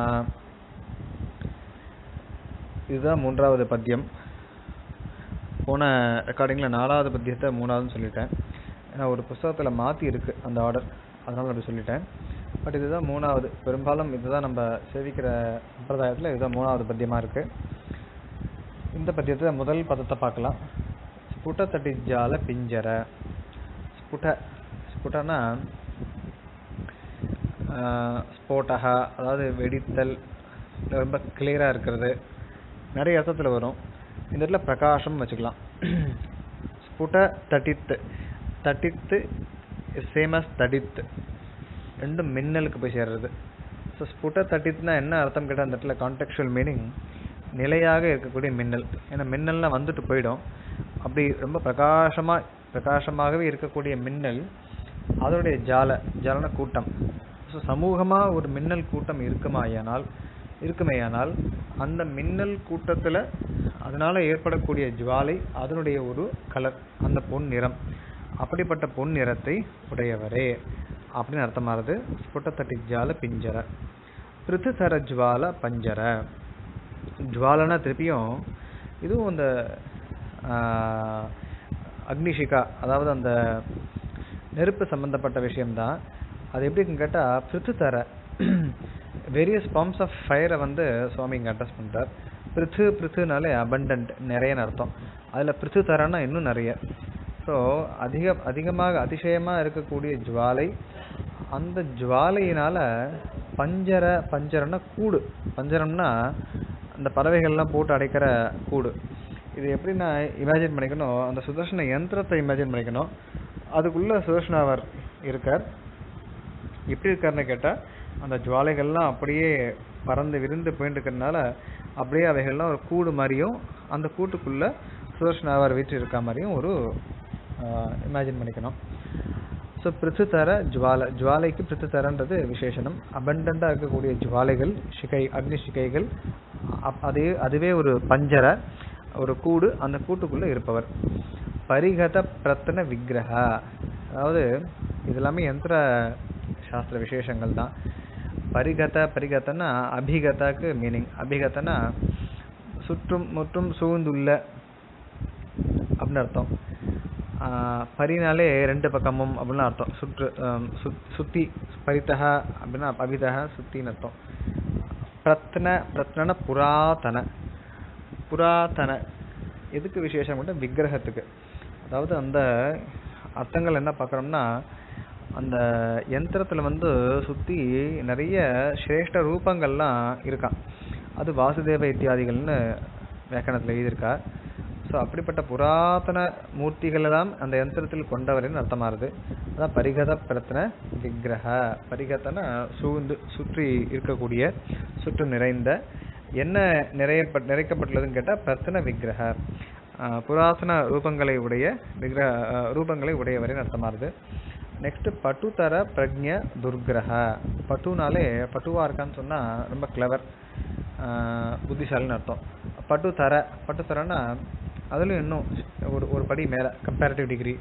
இதுதான் மூன்றாவது பத்தியம் போன ரெக்கார்டிங்கில் நாலாவது பத்தியத்தை மூணாவதுன்னு சொல்லிட்டேன் ஏன்னா ஒரு புஸ்தகத்தில் மாற்றி இருக்கு அந்த ஆர்டர் அதனால அப்படி சொல்லிட்டேன் பட் இதுதான் மூணாவது பெரும்பாலும் இதுதான் நம்ம சேவிக்கிற சம்பிரதாயத்தில் இதுதான் மூணாவது பத்தியமாக இருக்கு இந்த பத்தியத்தை முதல் பதத்தை பார்க்கலாம் ஸ்புட தட்டிஜால பிஞ்சர ஸ்புட ஸ்புடனா ஸ்போட்டக அதாவது வெடித்தல் இல்ல ரொம்ப கிளியரா இருக்கிறது நிறைய அர்த்தத்துல வரும் இந்த இடத்துல பிரகாசம் வச்சுக்கலாம் ஸ்புட தடித்து தடித்து சேம் அஸ் தடித்து ரெண்டும் மின்னலுக்கு போய் சேர்றது ஸோ ஸ்புட தடித்துனா என்ன அர்த்தம் கேட்டால் அந்த இடத்துல கான்டெக்சுவல் மீனிங் நிலையாக இருக்கக்கூடிய மின்னல் ஏன்னா மின்னல்லாம் வந்துட்டு போயிடும் அப்படி ரொம்ப பிரகாசமா பிரகாசமாகவே இருக்கக்கூடிய மின்னல் அதனுடைய ஜால ஜாலன கூட்டம் ஸோ சமூகமா ஒரு மின்னல் கூட்டம் இருக்குமாயானால் இருக்குமேயானால் அந்த மின்னல் கூட்டத்துல அதனால ஏற்படக்கூடிய ஜுவாலை அதனுடைய ஒரு கலர் அந்த பொன் நிறம் அப்படிப்பட்ட பொன் நிறத்தை உடையவரே அப்படின்னு அர்த்தமாகுது ஸ்புட்டத்தட்டி ஜால பிஞ்சர பிருத்துதர ஜுவால பஞ்சர ஜுவாலனா திருப்பியும் இதுவும் இந்த ஆஹ், அக்னிஷிகா அதாவது அந்த நெருப்பு சம்பந்தப்பட்ட விஷயம்தான் அது எப்படி இருக்குன்னு கேட்டா பிருத்துதர வேரியஸ் ஃபார்ம்ஸ் ஆஃப் ஃபயரை வந்து சுவாமி இங்க அட்ரஸ் பண்றார் பிருத்து பிருத்துனாலே abundant நிறையன்னு அர்த்தம் அதுல பிருத்து தரன்னா இன்னும் நிறைய ஸோ அதிக அதிகமாக அதிசயமா இருக்கக்கூடிய ஜுவாலை அந்த ஜுவாலையினால பஞ்சர பஞ்சரம்னா கூடு பஞ்சரம்னா அந்த பறவைகள்லாம் போட்டு அடைக்கிற கூடு இது எப்படி நான் இமேஜின் பண்ணிக்கணும் அந்த சுதர்ஷன யந்திரத்தை இமேஜின் பண்ணிக்கணும் அதுக்குள்ள சுதர்ஷனாவர் இருக்கார் எப்படி இருக்காருன்னு கேட்டா அந்த ஜுவாலைகள்லாம் அப்படியே பறந்து விரிந்து போயிட்டு இருக்கிறதுனால அப்படியே அவைகள்லாம் ஒரு கூடு மாதிரியும் அந்த கூட்டுக்குள்ள சுதர்ஷனாவர் வீட்டு இருக்க மாதிரியும் ஒரு இமேஜின் பண்ணிக்கணும் ஸோ பிருத்துதர ஜுவாலை ஜுவாலைக்கு பிருத்துதரன்றது விசேஷனம் அபண்டண்டா இருக்கக்கூடிய ஜுவாலைகள் சிகை அக்னி சிகைகள் அப்- அதே அதுவே ஒரு பஞ்சர ஒரு கூடு அந்த கூட்டுக்குள்ள இருப்பவர் பரிகத பிரத்தன விக்கிரக அதாவது இது எல்லாமே யந்திர சாஸ்திர விசேஷங்கள் தான் பரிகத பரிகதனா அபிகதாக்கு மீனிங் அபிகதனா சுற்றும் முற்றும் சூழ்ந்துள்ள அப்படின்னு அர்த்தம் ஆஹ் பரினாலே ரெண்டு பக்கமும் அப்படின்னு அர்த்தம் சுற்று ஆம், சுத்- சுத்தி பரித்தக அப்படின்னா அபிதக சுத்தின்னு அர்த்தம் பிரத்ன பிரத்னன புராதன புராதன எதுக்கு விசேஷம் கூட விக்கிரகத்துக்கு அதாவது அந்த அர்த்தங்கள் என்ன பார்க்குறோம்னா அந்த யந்திரத்துல வந்து சுத்தி நிறைய சிரேஷ்ட ரூபங்கள்லாம் இருக்கான் அது வாசுதேவ இத்தியாதிகள்னு வியாக்கணத்துல எழுதியிருக்கா ஸோ அப்படிப்பட்ட புராதன மூர்த்திகள் எல்லாம் அந்த யந்திரத்தில் கொண்டவரின் அர்த்தமாகுது அதான் பரிகத பிரத்ன விக்கிரக பரிகத்தன சூழ்ந்து சுற்றி இருக்கக்கூடிய சுற்று நிறைந்த என்ன நிறையப்பட் நிறைக்கப்பட்டுள்ளதுன்னு கேட்டா பிரத்ன விக்கிரக ஆஹ் புராதன ரூபங்களை உடைய விக்கிரக ஆஹ் ரூபங்களை உடையவரின் அர்த்தமாகுது நெக்ஸ்ட் பட்டுதர பிரக்ஞ துர்கிரக பட்டுனாலே பட்டுவா இருக்கான்னு சொன்னா ரொம்ப கிளவர் புத்திசாலின்னு அர்த்தம் பட்டு தர பட்டு தரன்னா அதுலயும் இன்னும் ஒரு ஒரு படி மேல கம்பேரிட்டிவ் டிகிரி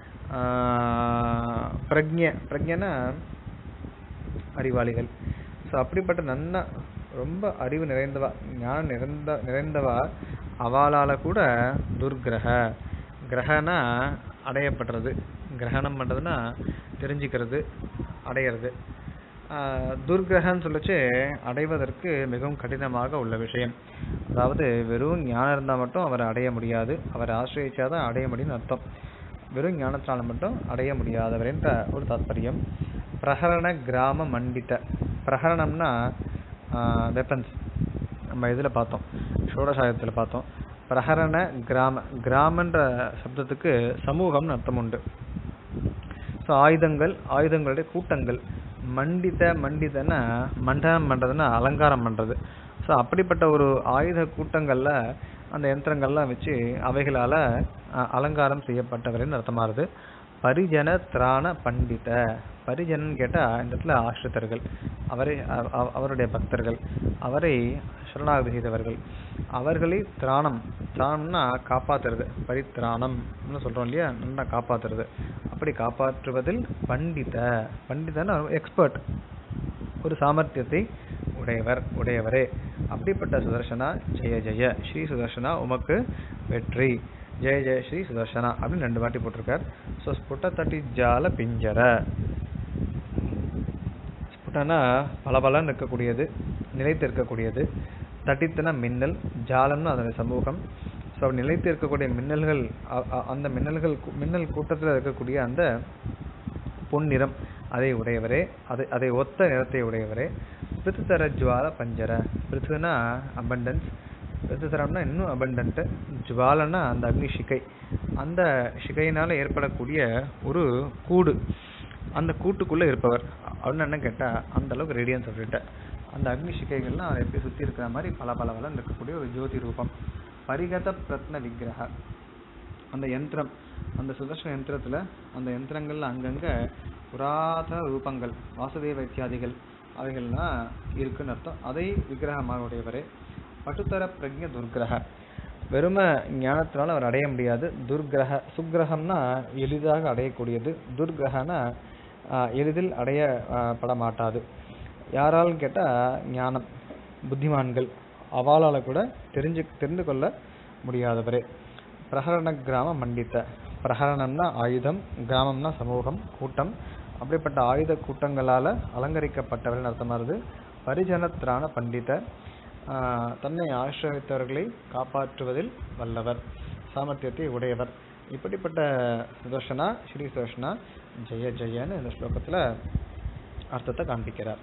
பிரக்ஞ பிரக்ஞனா அறிவாளிகள் ஸோ அப்படிப்பட்ட நன்ன ரொம்ப அறிவு நிறைந்தவா ஞானம் நிறைந்த நிறைந்தவா அவளால கூட துர்கிரக கிரகனா அடையப்படுறது கிரகணம் பண்றதுன்னா தெரிஞ்சுக்கிறது அடையிறது ஆஹ் துர்கிரகன்னு சொல்லச்சு அடைவதற்கு மிகவும் கடினமாக உள்ள விஷயம் அதாவது வெறும் ஞானம் இருந்தா மட்டும் அவரை அடைய முடியாது அவரை ஆசிரியச்சாதான் அடைய முடியும்னு அர்த்தம் வெறும் ஞானத்தினால மட்டும் அடைய முடியாதவர் என்ற ஒரு தாத்பரியம் பிரகரண கிராம மண்டித பிரகரணம்னா வெப்பன்ஸ் நம்ம இதுல பார்த்தோம் ஷோடசாயத்துல பார்த்தோம் பிரகரண கிராம கிராமன்ற சப்தத்துக்கு சமூகம்னு அர்த்தம் உண்டு ஸோ ஆயுதங்கள் ஆயுதங்களுடைய கூட்டங்கள் மண்டித மண்டிதன்னா மண்டனம் பண்றதுன்னா அலங்காரம் பண்றது ஸோ அப்படிப்பட்ட ஒரு ஆயுத கூட்டங்கள்ல அந்த யந்திரங்கள்லாம் வச்சு அவைகளால அஹ், அலங்காரம் செய்யப்பட்டவரின் அர்த்தமாகுது பரிஜன திராண பண்டித பரிஜனன் கேட்டா இந்த இடத்துல ஆசிரித்தர்கள் அவரை அவ- அவ- அவருடைய பக்தர்கள் அவரை சரணாகதி செய்தவர்கள் அவர்களை திராணம் திராணம்னா காப்பாத்துறது பரித்ராணம் சொல்றோம் இல்லையா நல்லா காப்பாத்துறது அப்படி காப்பாற்றுவதில் பண்டித பண்டிதன்னா எக்ஸ்பர்ட் ஒரு சாமர்த்தியத்தை உடையவர் உடையவரே அப்படிப்பட்ட சுதர்சனா ஜெய ஜெய ஸ்ரீ சுதர்சனா உமக்கு வெற்றி ஜெய ஜெய ஸ்ரீ சுதர்சனா அப்படின்னு ரெண்டு வாட்டி போட்டிருக்கார் ஸோ ஸ்புட்ட தட்டி ஜால பிஞ்சர ஸ்புட்டனா பளபளன்னு இருக்கக்கூடியது நிலைத்து இருக்கக்கூடியது தட்டித்தன மின்னல் ஜாலம்னு அதனுடைய சமூகம் ஸோ நிலைத்து இருக்கக்கூடிய மின்னல்கள் அ- அ- அந்த மின்னல்கள் கூ- மின்னல் கூட்டத்தில் இருக்கக்கூடிய அந்த பொன்னிறம் அதை உடையவரே அதை அதை ஒத்த நிறத்தை உடையவரே பிருத்துதர ஜுவால பஞ்சர பிருத்துனா அபண்டன்ஸ் பிருத்துதரம்னா இன்னும் அபண்டன்ட் ஜுவாலன்னா அந்த அக்னி சிகை அந்த சிகையினால ஏற்படக்கூடிய ஒரு கூடு அந்த கூட்டுக்குள்ள இருப்பவர் அப்படின்னு என்ன கேட்டா அந்த அளவுக்கு ரேடியன்ஸ் அப்படின்ட்டு அந்த அக்னி சிகைகள்லாம் அதை எப்படி சுத்தி இருக்கிற மாதிரி பல பல பலன்னு இருக்கக்கூடிய ஒரு ஜோதி ரூபம் பரிகத பிரத்ன விக்கிரக அந்த யந்திரம் அந்த சுதர்ஷன யந்திரத்துல அந்த யந்திரங்கள்ல அங்கங்க புராதன ரூபங்கள் வாசுதேவ இத்தியாதிகள் அவைகள்லாம் இருக்குன்னு அர்த்தம் அதை விக்கிரகமாக உடையவரே பட்டுத்தர பிரக்ஞ துர்கிரக வெறும ஞானத்தினால அவர் அடைய முடியாது துர்கிரக சுக்கிரகம்னா எளிதாக அடையக்கூடியது துர்கிரகனா ஆஹ், எளிதில் அடைய ஆஹ், பட மாட்டாது யாராலும் கேட்டா ஞானம் புத்திமான்கள் அவாளால கூட தெரிஞ்சு தெரிந்து கொள்ள முடியாதவரே பிரகரண கிராம மண்டித்த பிரகரணம்னா ஆயுதம் கிராமம்னா சமூகம் கூட்டம் அப்படிப்பட்ட ஆயுத கூட்டங்களால அலங்கரிக்கப்பட்டவர்கள் அர்த்தமானது பரிஜனத்திரான பண்டிதர் ஆஹ் தன்னை ஆசிரியத்தவர்களை காப்பாற்றுவதில் வல்லவர் சாமர்த்தியத்தை உடையவர் இப்படிப்பட்ட சுதர்ஷனா ஸ்ரீ சுதர்ஷனா ஜெய ஜெயன்னு இந்த ஸ்லோகத்துல அர்த்தத்தை காண்பிக்கிறார்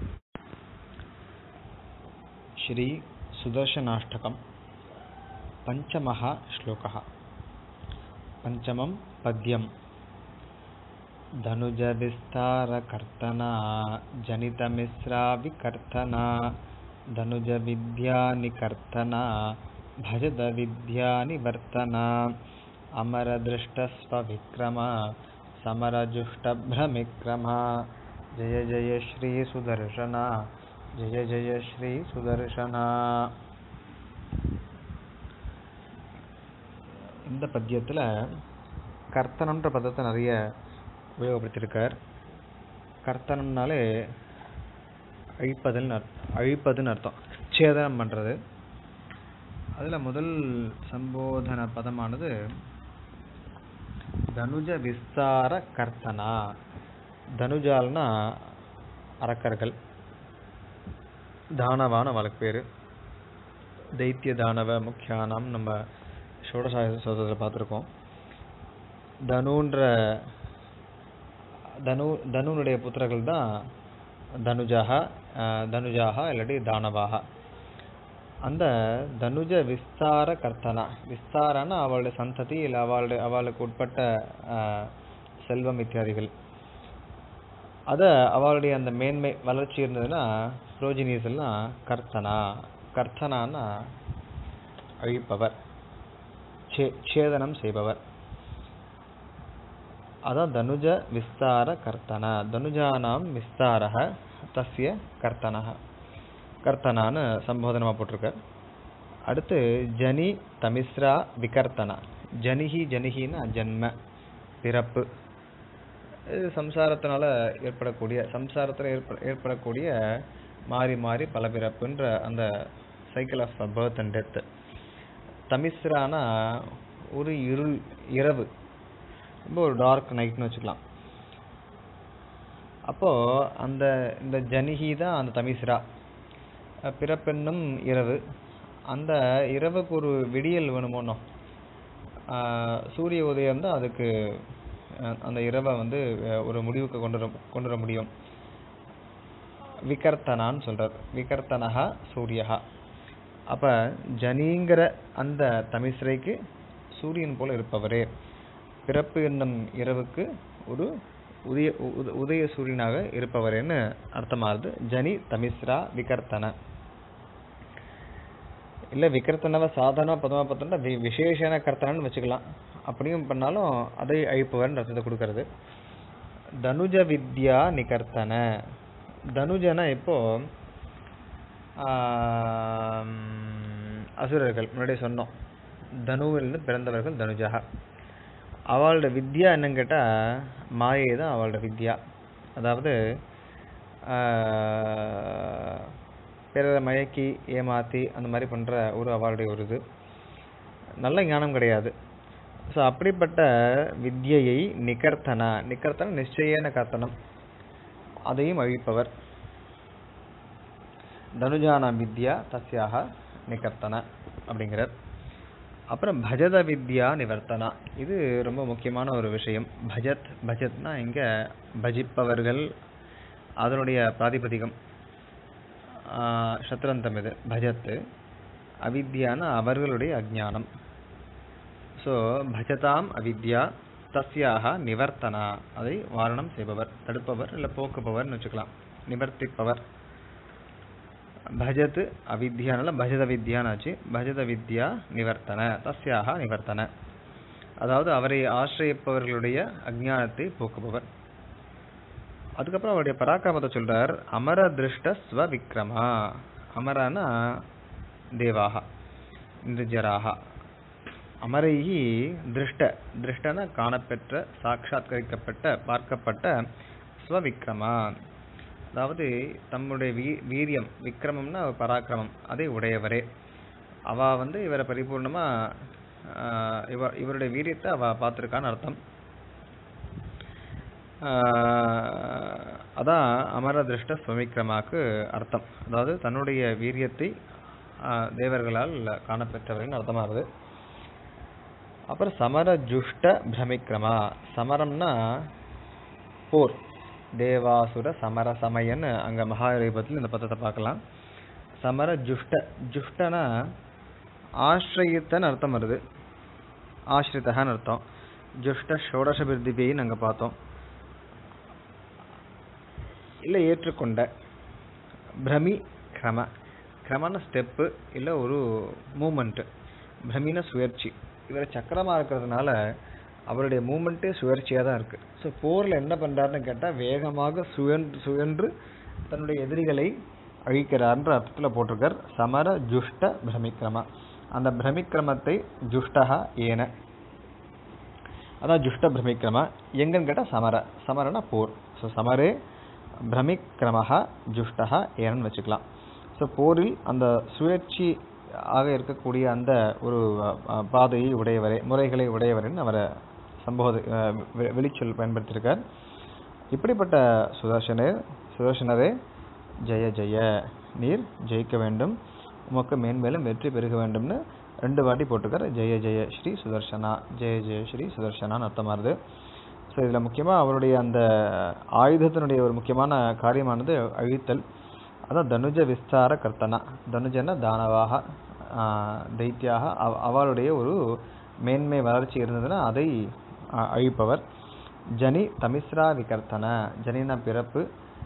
ஸ்ரீ சுதர்ஷனாஷ்டகம் पञ्चमः श्लोकः पञ्चमं पद्यम् धनुजविस्तारकर्तना जनितमिश्राविकर्तना धनुजविद्यानिकर्तना भजदविद्यानिवर्तना अमरदृष्टस्वविक्रमा समरजुष्टभ्रमिक्रमा जय जय श्रीसुदर्शना जय जय श्रीसुदर्शना இந்த பத்தியத்துல கர்த்தனம்ன்ற பதத்தை நிறைய உபயோகப்படுத்தியிருக்கார் கர்த்தனம்னாலே அழிப்பதுன்னு அர்த்தம் அழிப்பதுன்னு அர்த்தம் சேதனம் பண்றது அதுல முதல் சம்போதன பதமானது தனுஜ விஸ்தார கர்த்தனா தனுஜால்னா அரக்கர்கள் தானவான வழக்கு பேரு தைத்திய தானவ முக்கியானம் நம்ம ஷோடசாய சோதத்தில் பார்த்துருக்கோம் தனுன்ற தனு தனுனுடைய புத்திரர்கள் தான் தனுஜாக தனுஜாக இல்லாட்டி தானவாக அந்த தனுஜ விஸ்தார கர்த்தனா விஸ்தாரனா அவளுடைய சந்ததி இல்லை அவளுடைய அவளுக்கு உட்பட்ட ஆஹ், செல்வம் இத்தியாதிகள் அத அவளுடைய அந்த மேன்மை வளர்ச்சி இருந்ததுன்னா புரோஜினிஸ் எல்லாம் கர்த்தனா கர்த்தனான்னா அழிப்பவர் சே- சேதனம் செய்பவர் அதான் தனுஜ விஸ்தார கர்த்தன தனுஜானாம் விஸ்தாரக தஸ்ய கர்த்தனக கர்த்தனான்னு சம்போதனமா போட்டிருக்க அடுத்து ஜனி தமிஸ்ரா விகர்த்தனா ஜனிஹி ஜனிஹின்னா ஜன்ம பிறப்பு இது சம்சாரத்தினால ஏற்படக்கூடிய சம்சாரத்தில் ஏற்ப ஏற்படக்கூடிய மாறி மாறி பல பிறப்புன்ற அந்த cycle of birth and death தமிஸ்ரானா ஒரு இருள் இரவு ரொம்ப ஒரு டார்க் நைட்னு வச்சுக்கலாம் அப்போ அந்த இந்த ஜனிஹி தான் அந்த தமிஸ்ரா அஹ் பிறப்பென்னும் இரவு அந்த இரவுக்கு ஒரு விடியல் வேணுமோனோ ஆஹ் சூரிய உதயம் தான் அதுக்கு அஹ் அந்த இரவை வந்து அஹ் ஒரு முடிவுக்கு கொண்டு வர கொண்டு வர முடியும் விகர்த்தனான்னு சொல்றார் விகர்த்தனஹா சூரியஹா அப்ப ஜனிங்கிற அந்த தமிஸ்ரைக்கு சூரியன் போல இருப்பவரே பிறப்பு என்னும் இரவுக்கு ஒரு உதய உத- உதய சூரியனாக இருப்பவரேன்னு அர்த்தமாகுது ஜனி தமிஸ்ரா விகர்த்தன இல்ல விகர்த்தனவ சாதாரண பதமா பார்த்தோம்னா வி- விசேஷன கர்த்தனன்னு வச்சுக்கலாம் அப்படியும் பண்ணாலும் அதை அழிப்பவர்னு அர்த்தத்தை கொடுக்கறது தனுஜ வித்யா நிகர்த்தன தனுஜனா இப்போ ஆம், அசுரர்கள் முன்னாடியே சொன்னோம் தனுவிலிருந்து பிறந்தவர்கள் தனுஜா அவளோட வித்யா என்னன்னு கேட்டா மாயை தான் அவளோட வித்யா அதாவது ஆஹ், பிறரை மயக்கி ஏமாத்தி அந்த மாதிரி பண்ற ஒரு அவளுடைய ஒரு இது நல்ல ஞானம் கிடையாது ஸோ அப்படிப்பட்ட வித்யையை நிகர்த்தனா நிகர்த்தன நிச்சயன கர்த்தனம் அதையும் அழிப்பவர் தனுஜானாம் வித்யா தஸ்யாக நிகர்த்தன அப்படிங்கிறார் அப்புறம் பஜத வித்யா நிவர்த்தனா இது ரொம்ப முக்கியமான ஒரு விஷயம் பஜத் பஜத்னா இங்க பஜிப்பவர்கள் அதனுடைய பிராதிபதிகம் ஆஹ், சத்ரந்தம் இது பஜத்து அவித்யான அவர்களுடைய அஜ்ஞானம் ஸோ பஜதாம் அவித்யா தஸ்யாக நிவர்த்தனா அதை வாரணம் செய்பவர் தடுப்பவர் இல்லை போக்குபவர்னு வச்சுக்கலாம் நிவர்த்திப்பவர் பஜத் அவித்யானால பஜத வித்யானாச்சு பஜத வித்யா நிவர்த்தன தஸ்யாக நிவர்த்தன அதாவது அவரை ஆசிரியப்பவர்களுடைய அஜ்ஞானத்தை போக்குபவர் அதுக்கப்புறம் அவருடைய பராக்கிரமத்தை சொல்றார் அமர திருஷ்ட ஸ்வ விக்ரமா அமரனா தேவாக நிர்ஜராக அமரைஹி திருஷ்ட திருஷ்டன காணப்பெற்ற சாட்சாத்கரிக்கப்பட்ட பார்க்கப்பட்ட ஸ்வவிக்ரமா அதாவது தம்முடைய வீ வீரியம் விக்ரமம்னா பராக்கிரமம் அதை உடையவரே அவ வந்து இவரை பரிபூர்ணமா ஆஹ், இவர் இவருடைய வீரியத்தை அவ பார்த்திருக்கான்னு அர்த்தம் ஆஹ், அதான் அமர திருஷ்ட ஸ்வவிக்ரமாக்கு அர்த்தம் அதாவது தன்னுடைய வீரியத்தை ஆஹ், தேவர்களால் காணப்பெற்றவரின் அர்த்தமாகுது அப்புறம் சமர ஜுஷ்ட பிரமிக்ரமா சமரம்னா போர் தேவாசுர சமர சமயன்னு அங்க மகாயுபத்தில் இந்த பதத்தை பார்க்கலாம் சமர ஜுஷ்ட ஜுஷ்டனா ஆශ්‍රயித்தன்னு அர்த்தம் வருது ஆශ්ரிதகான்னு அர்த்தம் ஜுஷ்ட ஷோடச பிருத்திபின்னு அங்க பார்த்தோம் இல்ல ஏற்றுக்கொண்ட பிரமி கிரம கிரமன ஸ்டெப்பு இல்ல ஒரு மூமெண்ட் பிரமின சுயற்சி இவர் சக்கரமா இருக்கிறதுனால அவருடைய மூமெண்ட்டே சுயற்சியா தான் இருக்கு ஸோ போர்ல என்ன பண்றாருன்னு கேட்டா வேகமாக சுயன்று சுயன்று தன்னுடைய எதிரிகளை அழிக்கிறார்ன்ற அர்த்தத்துல போட்டிருக்கார் சமர ஜுஷ்ட பிரமிக்ரம அந்த பிரமிக்ரமத்தை ஜுஷ்டஹா ஏன அதான் ஜுஷ்ட பிரமிக்ரம எங்கன்னு கேட்டா சமர சமரனா போர் ஸோ சமரே பிரமிக்ரமஹ ஜுஷ்டஹா ஏனன்னு வச்சுக்கலாம் ஸோ போரில் அந்த சுயற்சி ஆக இருக்கக்கூடிய அந்த ஒரு அஹ், அஹ், பாதையை உடையவரே முறைகளை உடையவரின் அவரை சம்போத அஹ், வெ- வெளிச்சொல் பயன்படுத்தியிருக்கார் இப்படிப்பட்ட சுதர்சனர் சுதர்சனரே ஜெய ஜெய நீர் ஜெயிக்க வேண்டும் உமக்கு மேன்மேலும் வெற்றி பெருக வேண்டும்னு ரெண்டு வாட்டி போட்டிருக்காரு ஜெய ஜெய ஸ்ரீ சுதர்சனா ஜெய ஜெய ஸ்ரீ சுதர்சனான்னு அர்த்தமாகுது ஸோ இதில் முக்கியமாக அவருடைய அந்த ஆயுதத்தினுடைய ஒரு முக்கியமான காரியமானது அழித்தல் அதான் தனுஜ விஸ்தார கர்த்தனா தனுஜன தானவாக ஆஹ், தைத்தியாக அவ- அவளுடைய ஒரு மேன்மை வளர்ச்சி இருந்ததுன்னா அதை ஆஹ், அழிப்பவர் ஜனி தமிஸ்ரா விகர்த்தன ஜனினா பிறப்பு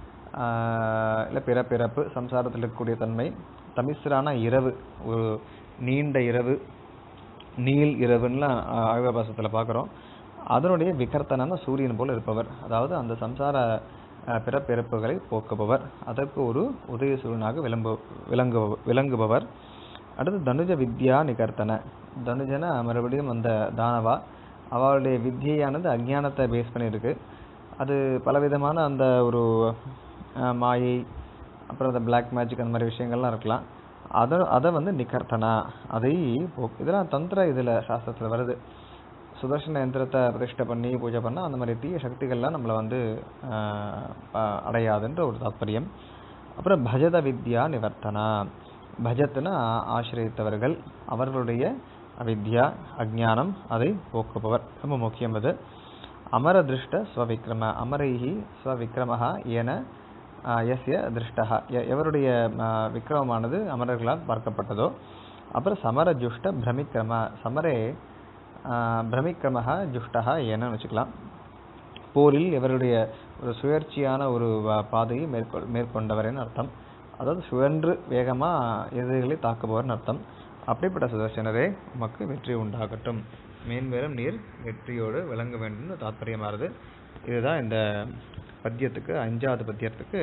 ஆஹ், இல்ல பிறப்பிறப்பு சம்சாரத்தில் இருக்கக்கூடிய தன்மை தமிஸ்ரானா இரவு ஒரு நீண்ட இரவு நீல் இரவுன்னுலாம் ஆயுர்பாசத்தில் பார்க்குறோம் அதனுடைய விகர்த்தனான சூரியன் போல இருப்பவர் அதாவது அந்த சம்சார அஹ், பிறப்பிறப்புகளை போக்குபவர் அதற்கு ஒரு உதயசூரனாக விளம்பு விளங்கு விளங்குபவர் அடுத்து தனுஜ வித்யா நிகர்த்தன தனுஜன மறுபடியும் அந்த தானவா அவளுடைய வித்யையானது அஞ்ஞானத்தை பேஸ் பண்ணியிருக்கு அது பலவிதமான அந்த ஒரு அஹ், மாயை அப்புறம் அந்த பிளாக் மேஜிக் அந்த மாதிரி விஷயங்கள்லாம் இருக்கலாம் அதை அதை வந்து நிகர்த்தனா அதை போக்கு இதெல்லாம் தந்திர இதில் சாஸ்திரத்தில் வருது சுதர்சன யந்திரத்தை பிரதிஷ்டை பண்ணி பூஜை பண்ணா அந்த மாதிரி தீய சக்திகள்லாம் நம்மளை வந்து ஆஹ், ப- அடையாதுன்ற ஒரு தாத்பரியம் அப்புறம் பஜத வித்யா நிவர்த்தனா பஜத்துனா ஆசிரியத்தவர்கள் அவர்களுடைய அவித்யா அஜ்ஞானம் அதை போக்குபவர் ரொம்ப முக்கியம் அது அமர திருஷ்ட ஸ்வவிக்ரம அமரைஹி ஸ்வவிக்ரமஹா என ஆஹ், எஸ்ய திருஷ்டஹா எ- எவருடைய ஆஹ், விக்ரமமானது அமரர்களால் பார்க்கப்பட்டதோ அப்புறம் சமர ஜுஷ்ட பிரமிக்ரம சமரே ஆஹ், பிரமிக்ரமஹ ஜுஷ்டஹா ஏன்னு வச்சுக்கலாம் போரில் இவருடைய ஒரு சுயற்சியான ஒரு வ- பாதையை மேற்கொள் மேற்கொண்டவர்னு அர்த்தம் அதாவது சுழன்று வேகமா எதிரிகளை தாக்குபவர்னு அர்த்தம் அப்படிப்பட்ட சுதர்சனரே உமக்கு வெற்றி உண்டாகட்டும் மேன்மேலும் நீர் வெற்றியோடு விளங்க வேண்டும்னு தாத்பரியமாறுது இதுதான் இந்த பத்தியத்துக்கு அஞ்சாவது பத்தியத்துக்கு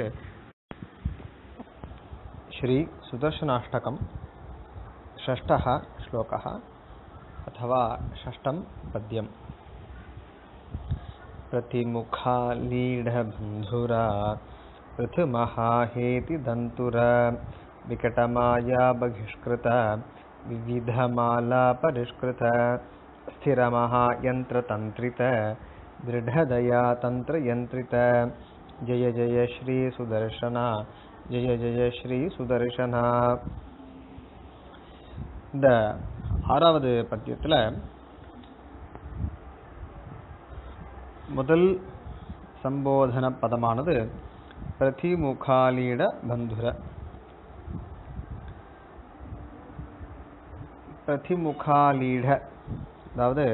ஸ்ரீ சுதர்சனாஷ்டகம் षष्ठः श्लोकः अथवा षष्ठं पद्यम् प्रतिमुखालीढबन्धुरा पृथुमहाहेति दन्तुरा विकटमाया बहिष्कृत विविधमाला परिष्कृत स्थिरमहायन्त्रतन्त्रित दृढदया तन्त्रयन्त्रित जय जय श्री सुदर्शना जय जय श्री सुदर्शना இந்த ஆறாவது பத்தியத்துல முதல் சம்போதன பதமானது பிரதிமுகாலீட பந்துர பிரதிமுகாலீட அதாவது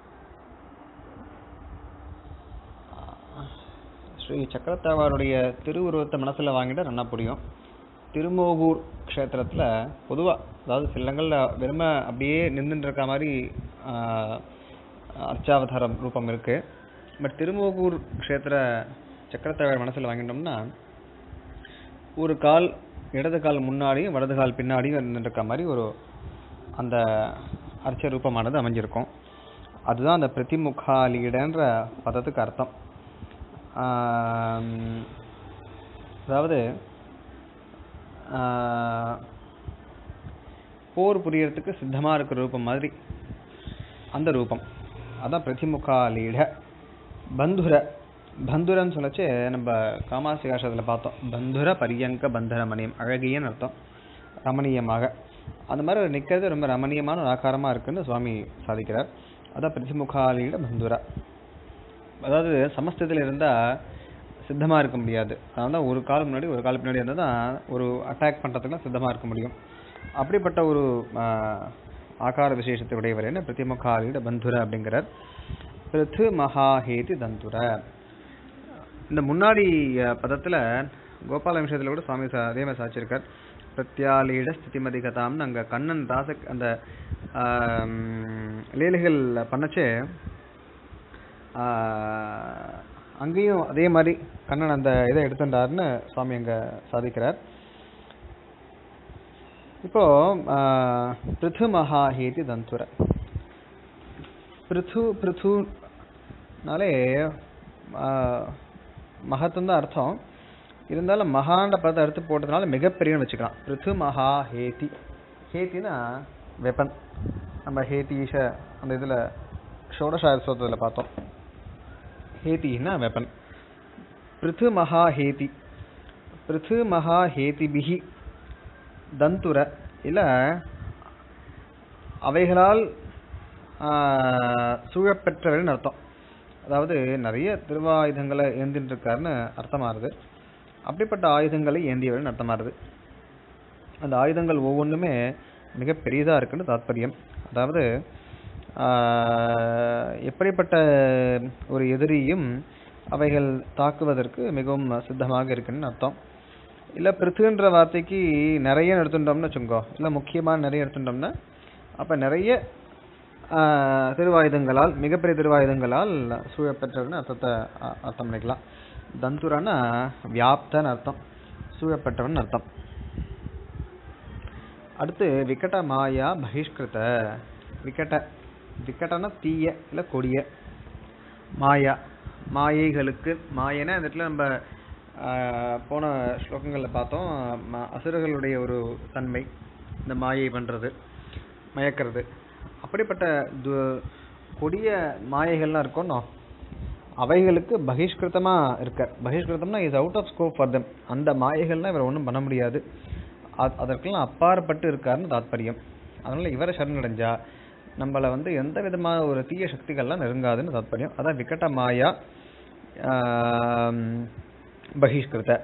ஸ்ரீ சக்கரத்தாவாருடைய திருவுருவத்தை மனசுல வாங்கிட்டு நல்லா புரியும் திருமோகூர் க்ஷேத்திரத்துல பொதுவா அதாவது சில இடங்கள்ல வெறும அப்படியே நின்றுட்டு இருக்க மாதிரி ஆஹ், அர்ச்சாவதாரம் ரூபம் இருக்கு பட் திருமோகூர் க்ஷேத்திர சக்கரத்தாவார் மனசுல வாங்கிட்டோம்னா ஒரு கால் இடது கால் முன்னாடியும் வலது கால் பின்னாடியும் நின்றுருக்க மாதிரி ஒரு அந்த அர்ச்ச ரூபமானது அமைஞ்சிருக்கும் அதுதான் அந்த பிரதிமுகாலீடன்ற பதத்துக்கு அர்த்தம் ஆம், அதாவது ஆஹ், போர் புரியறதுக்கு சித்தமா இருக்கிற ரூபம் மாதிரி அந்த ரூபம் அதான் பிரதிமுகாலீட பந்துர பந்துரன்னு சொல்லச்சு நம்ம காமாசி காஷத்தில் பார்த்தோம் பந்துர பரியங்க பந்தர மணியம் அழகியன்னு அர்த்தம் ரமணீயமாக அந்த மாதிரி அவர் நிக்கிறது ரொம்ப ரமணீயமான ஒரு ஆகாரமா இருக்குன்னு சுவாமி சாதிக்கிறார் அதான் பிரதிமுகாலீட பந்துர அதாவது சமஸ்தத்தில் இருந்தா சித்தமா இருக்க முடியாது அதனால ஒரு கால் முன்னாடி ஒரு கால் பின்னாடி இருந்தால் தான் ஒரு அட்டாக் பண்றதுக்குலாம் சித்தமா இருக்க முடியும் அப்படிப்பட்ட ஒரு ஆஹ், ஆகார விசேஷத்தை உடையவர் என்ன பிரதிமுகாலீட பந்துர அப்படிங்கிறார் பிருத்து மகாஹேதி தந்துர இந்த முன்னாடி அஹ், பதத்துல கோபால விஷயத்துல கூட சுவாமி சா- அதே மாதிரி சாச்சிருக்கார் பிரத்யாலீட ஸ்திதிமதி கதாம்னு அங்க கண்ணன் ராச அந்த ஆம், லீலைகள் பண்ணச்சே ஆஹ், அங்கேயும் அதே மாதிரி கண்ணன் அந்த இதை எடுத்துட்டாருன்னு சுவாமி அங்க சாதிக்கிறார் இப்போ ஆஹ், பிருத்து மகாஹேதி தந்துர பிருத்து பிருத்துனாலே மகத்துவம் தான் அர்த்தம் இருந்தாலும் மகாண்ட பதத்தை எடுத்து போட்டதுனால மிகப்பெரியன்னு வச்சுக்கலாம் பிருத்து மகா ஹேதி ஹேத்தினா வெப்பன் நம்ம ஹேதீஷ அந்த இதுல ஷோடசாய சோதத்துல பார்த்தோம் ஹேதினா வெப்பன் பிருத்து மகா ஹேதி பிருத்து மகா ஹேதிபிகி தந்துர இல்ல அவைகளால் ஆஹ், சூழப்பெற்றவர்னு அர்த்தம் அதாவது நிறைய திருவாயுதங்களை ஏந்திட்டு இருக்காருன்னு அர்த்தமாறுது அப்படிப்பட்ட ஆயுதங்களை ஏந்தியவர்னு அர்த்தமாறுது அந்த ஆயுதங்கள் ஒவ்வொன்றுமே மிக பெரியதா இருக்குன்னு தாத்பரியம் அதாவது ஆஹ், எப்படிப்பட்ட ஒரு எதிரியும் அவைகள் தாக்குவதற்கு மிகவும் சித்தமாக இருக்குன்னு அர்த்தம் இல்ல பிருத்துன்ற வார்த்தைக்கு நிறைய எடுத்துட்டோம்னு வச்சுக்கோ இல்ல முக்கியமா நிறைய எடுத்துட்டோம்னா அப்ப நிறைய ஆஹ், திருவாயுதங்களால் மிகப்பெரிய திருவாயுதங்களால் சூழப்பெற்றவர்னு அர்த்தத்தை அ- அர்த்தம் பண்ணிக்கலாம் தந்துரன்னா வியாப்தன்னு அர்த்தம் சூழப்பெற்றவன் அர்த்தம் அடுத்து விகட மாயா பகிஷ்கிருத விகட விகடனா தீய இல்ல கொடிய மாயா மாயைகளுக்கு மாயனா இந்த இடத்துல நம்ம ஆஹ், போன ஸ்லோகங்கள்ல பார்த்தோம் ம- அசுரர்களுடைய ஒரு தன்மை இந்த மாயை பண்றது மயக்கிறது அப்படிப்பட்ட து- கொடிய மாயைகள்லாம் இருக்கணும் அவைகளுக்கு பகிஷ்கிருதமா இருக்க பகிஷ்கிருதம்னா is out of scope for them அந்த மாயைகள்லாம் இவர் ஒண்ணும் பண்ண முடியாது அ- அதற்கெல்லாம் அப்பாற்பட்டு இருக்காருன்னு தாத்பரியம் அதனால இவரை சரணடைஞ்சா நம்மள வந்து எந்த விதமான ஒரு தீய சக்திகள்லாம் நெருங்காதுன்னு தாத்பரியம் அதான் விகட மாயா ஆம், பகிஷ்கிருத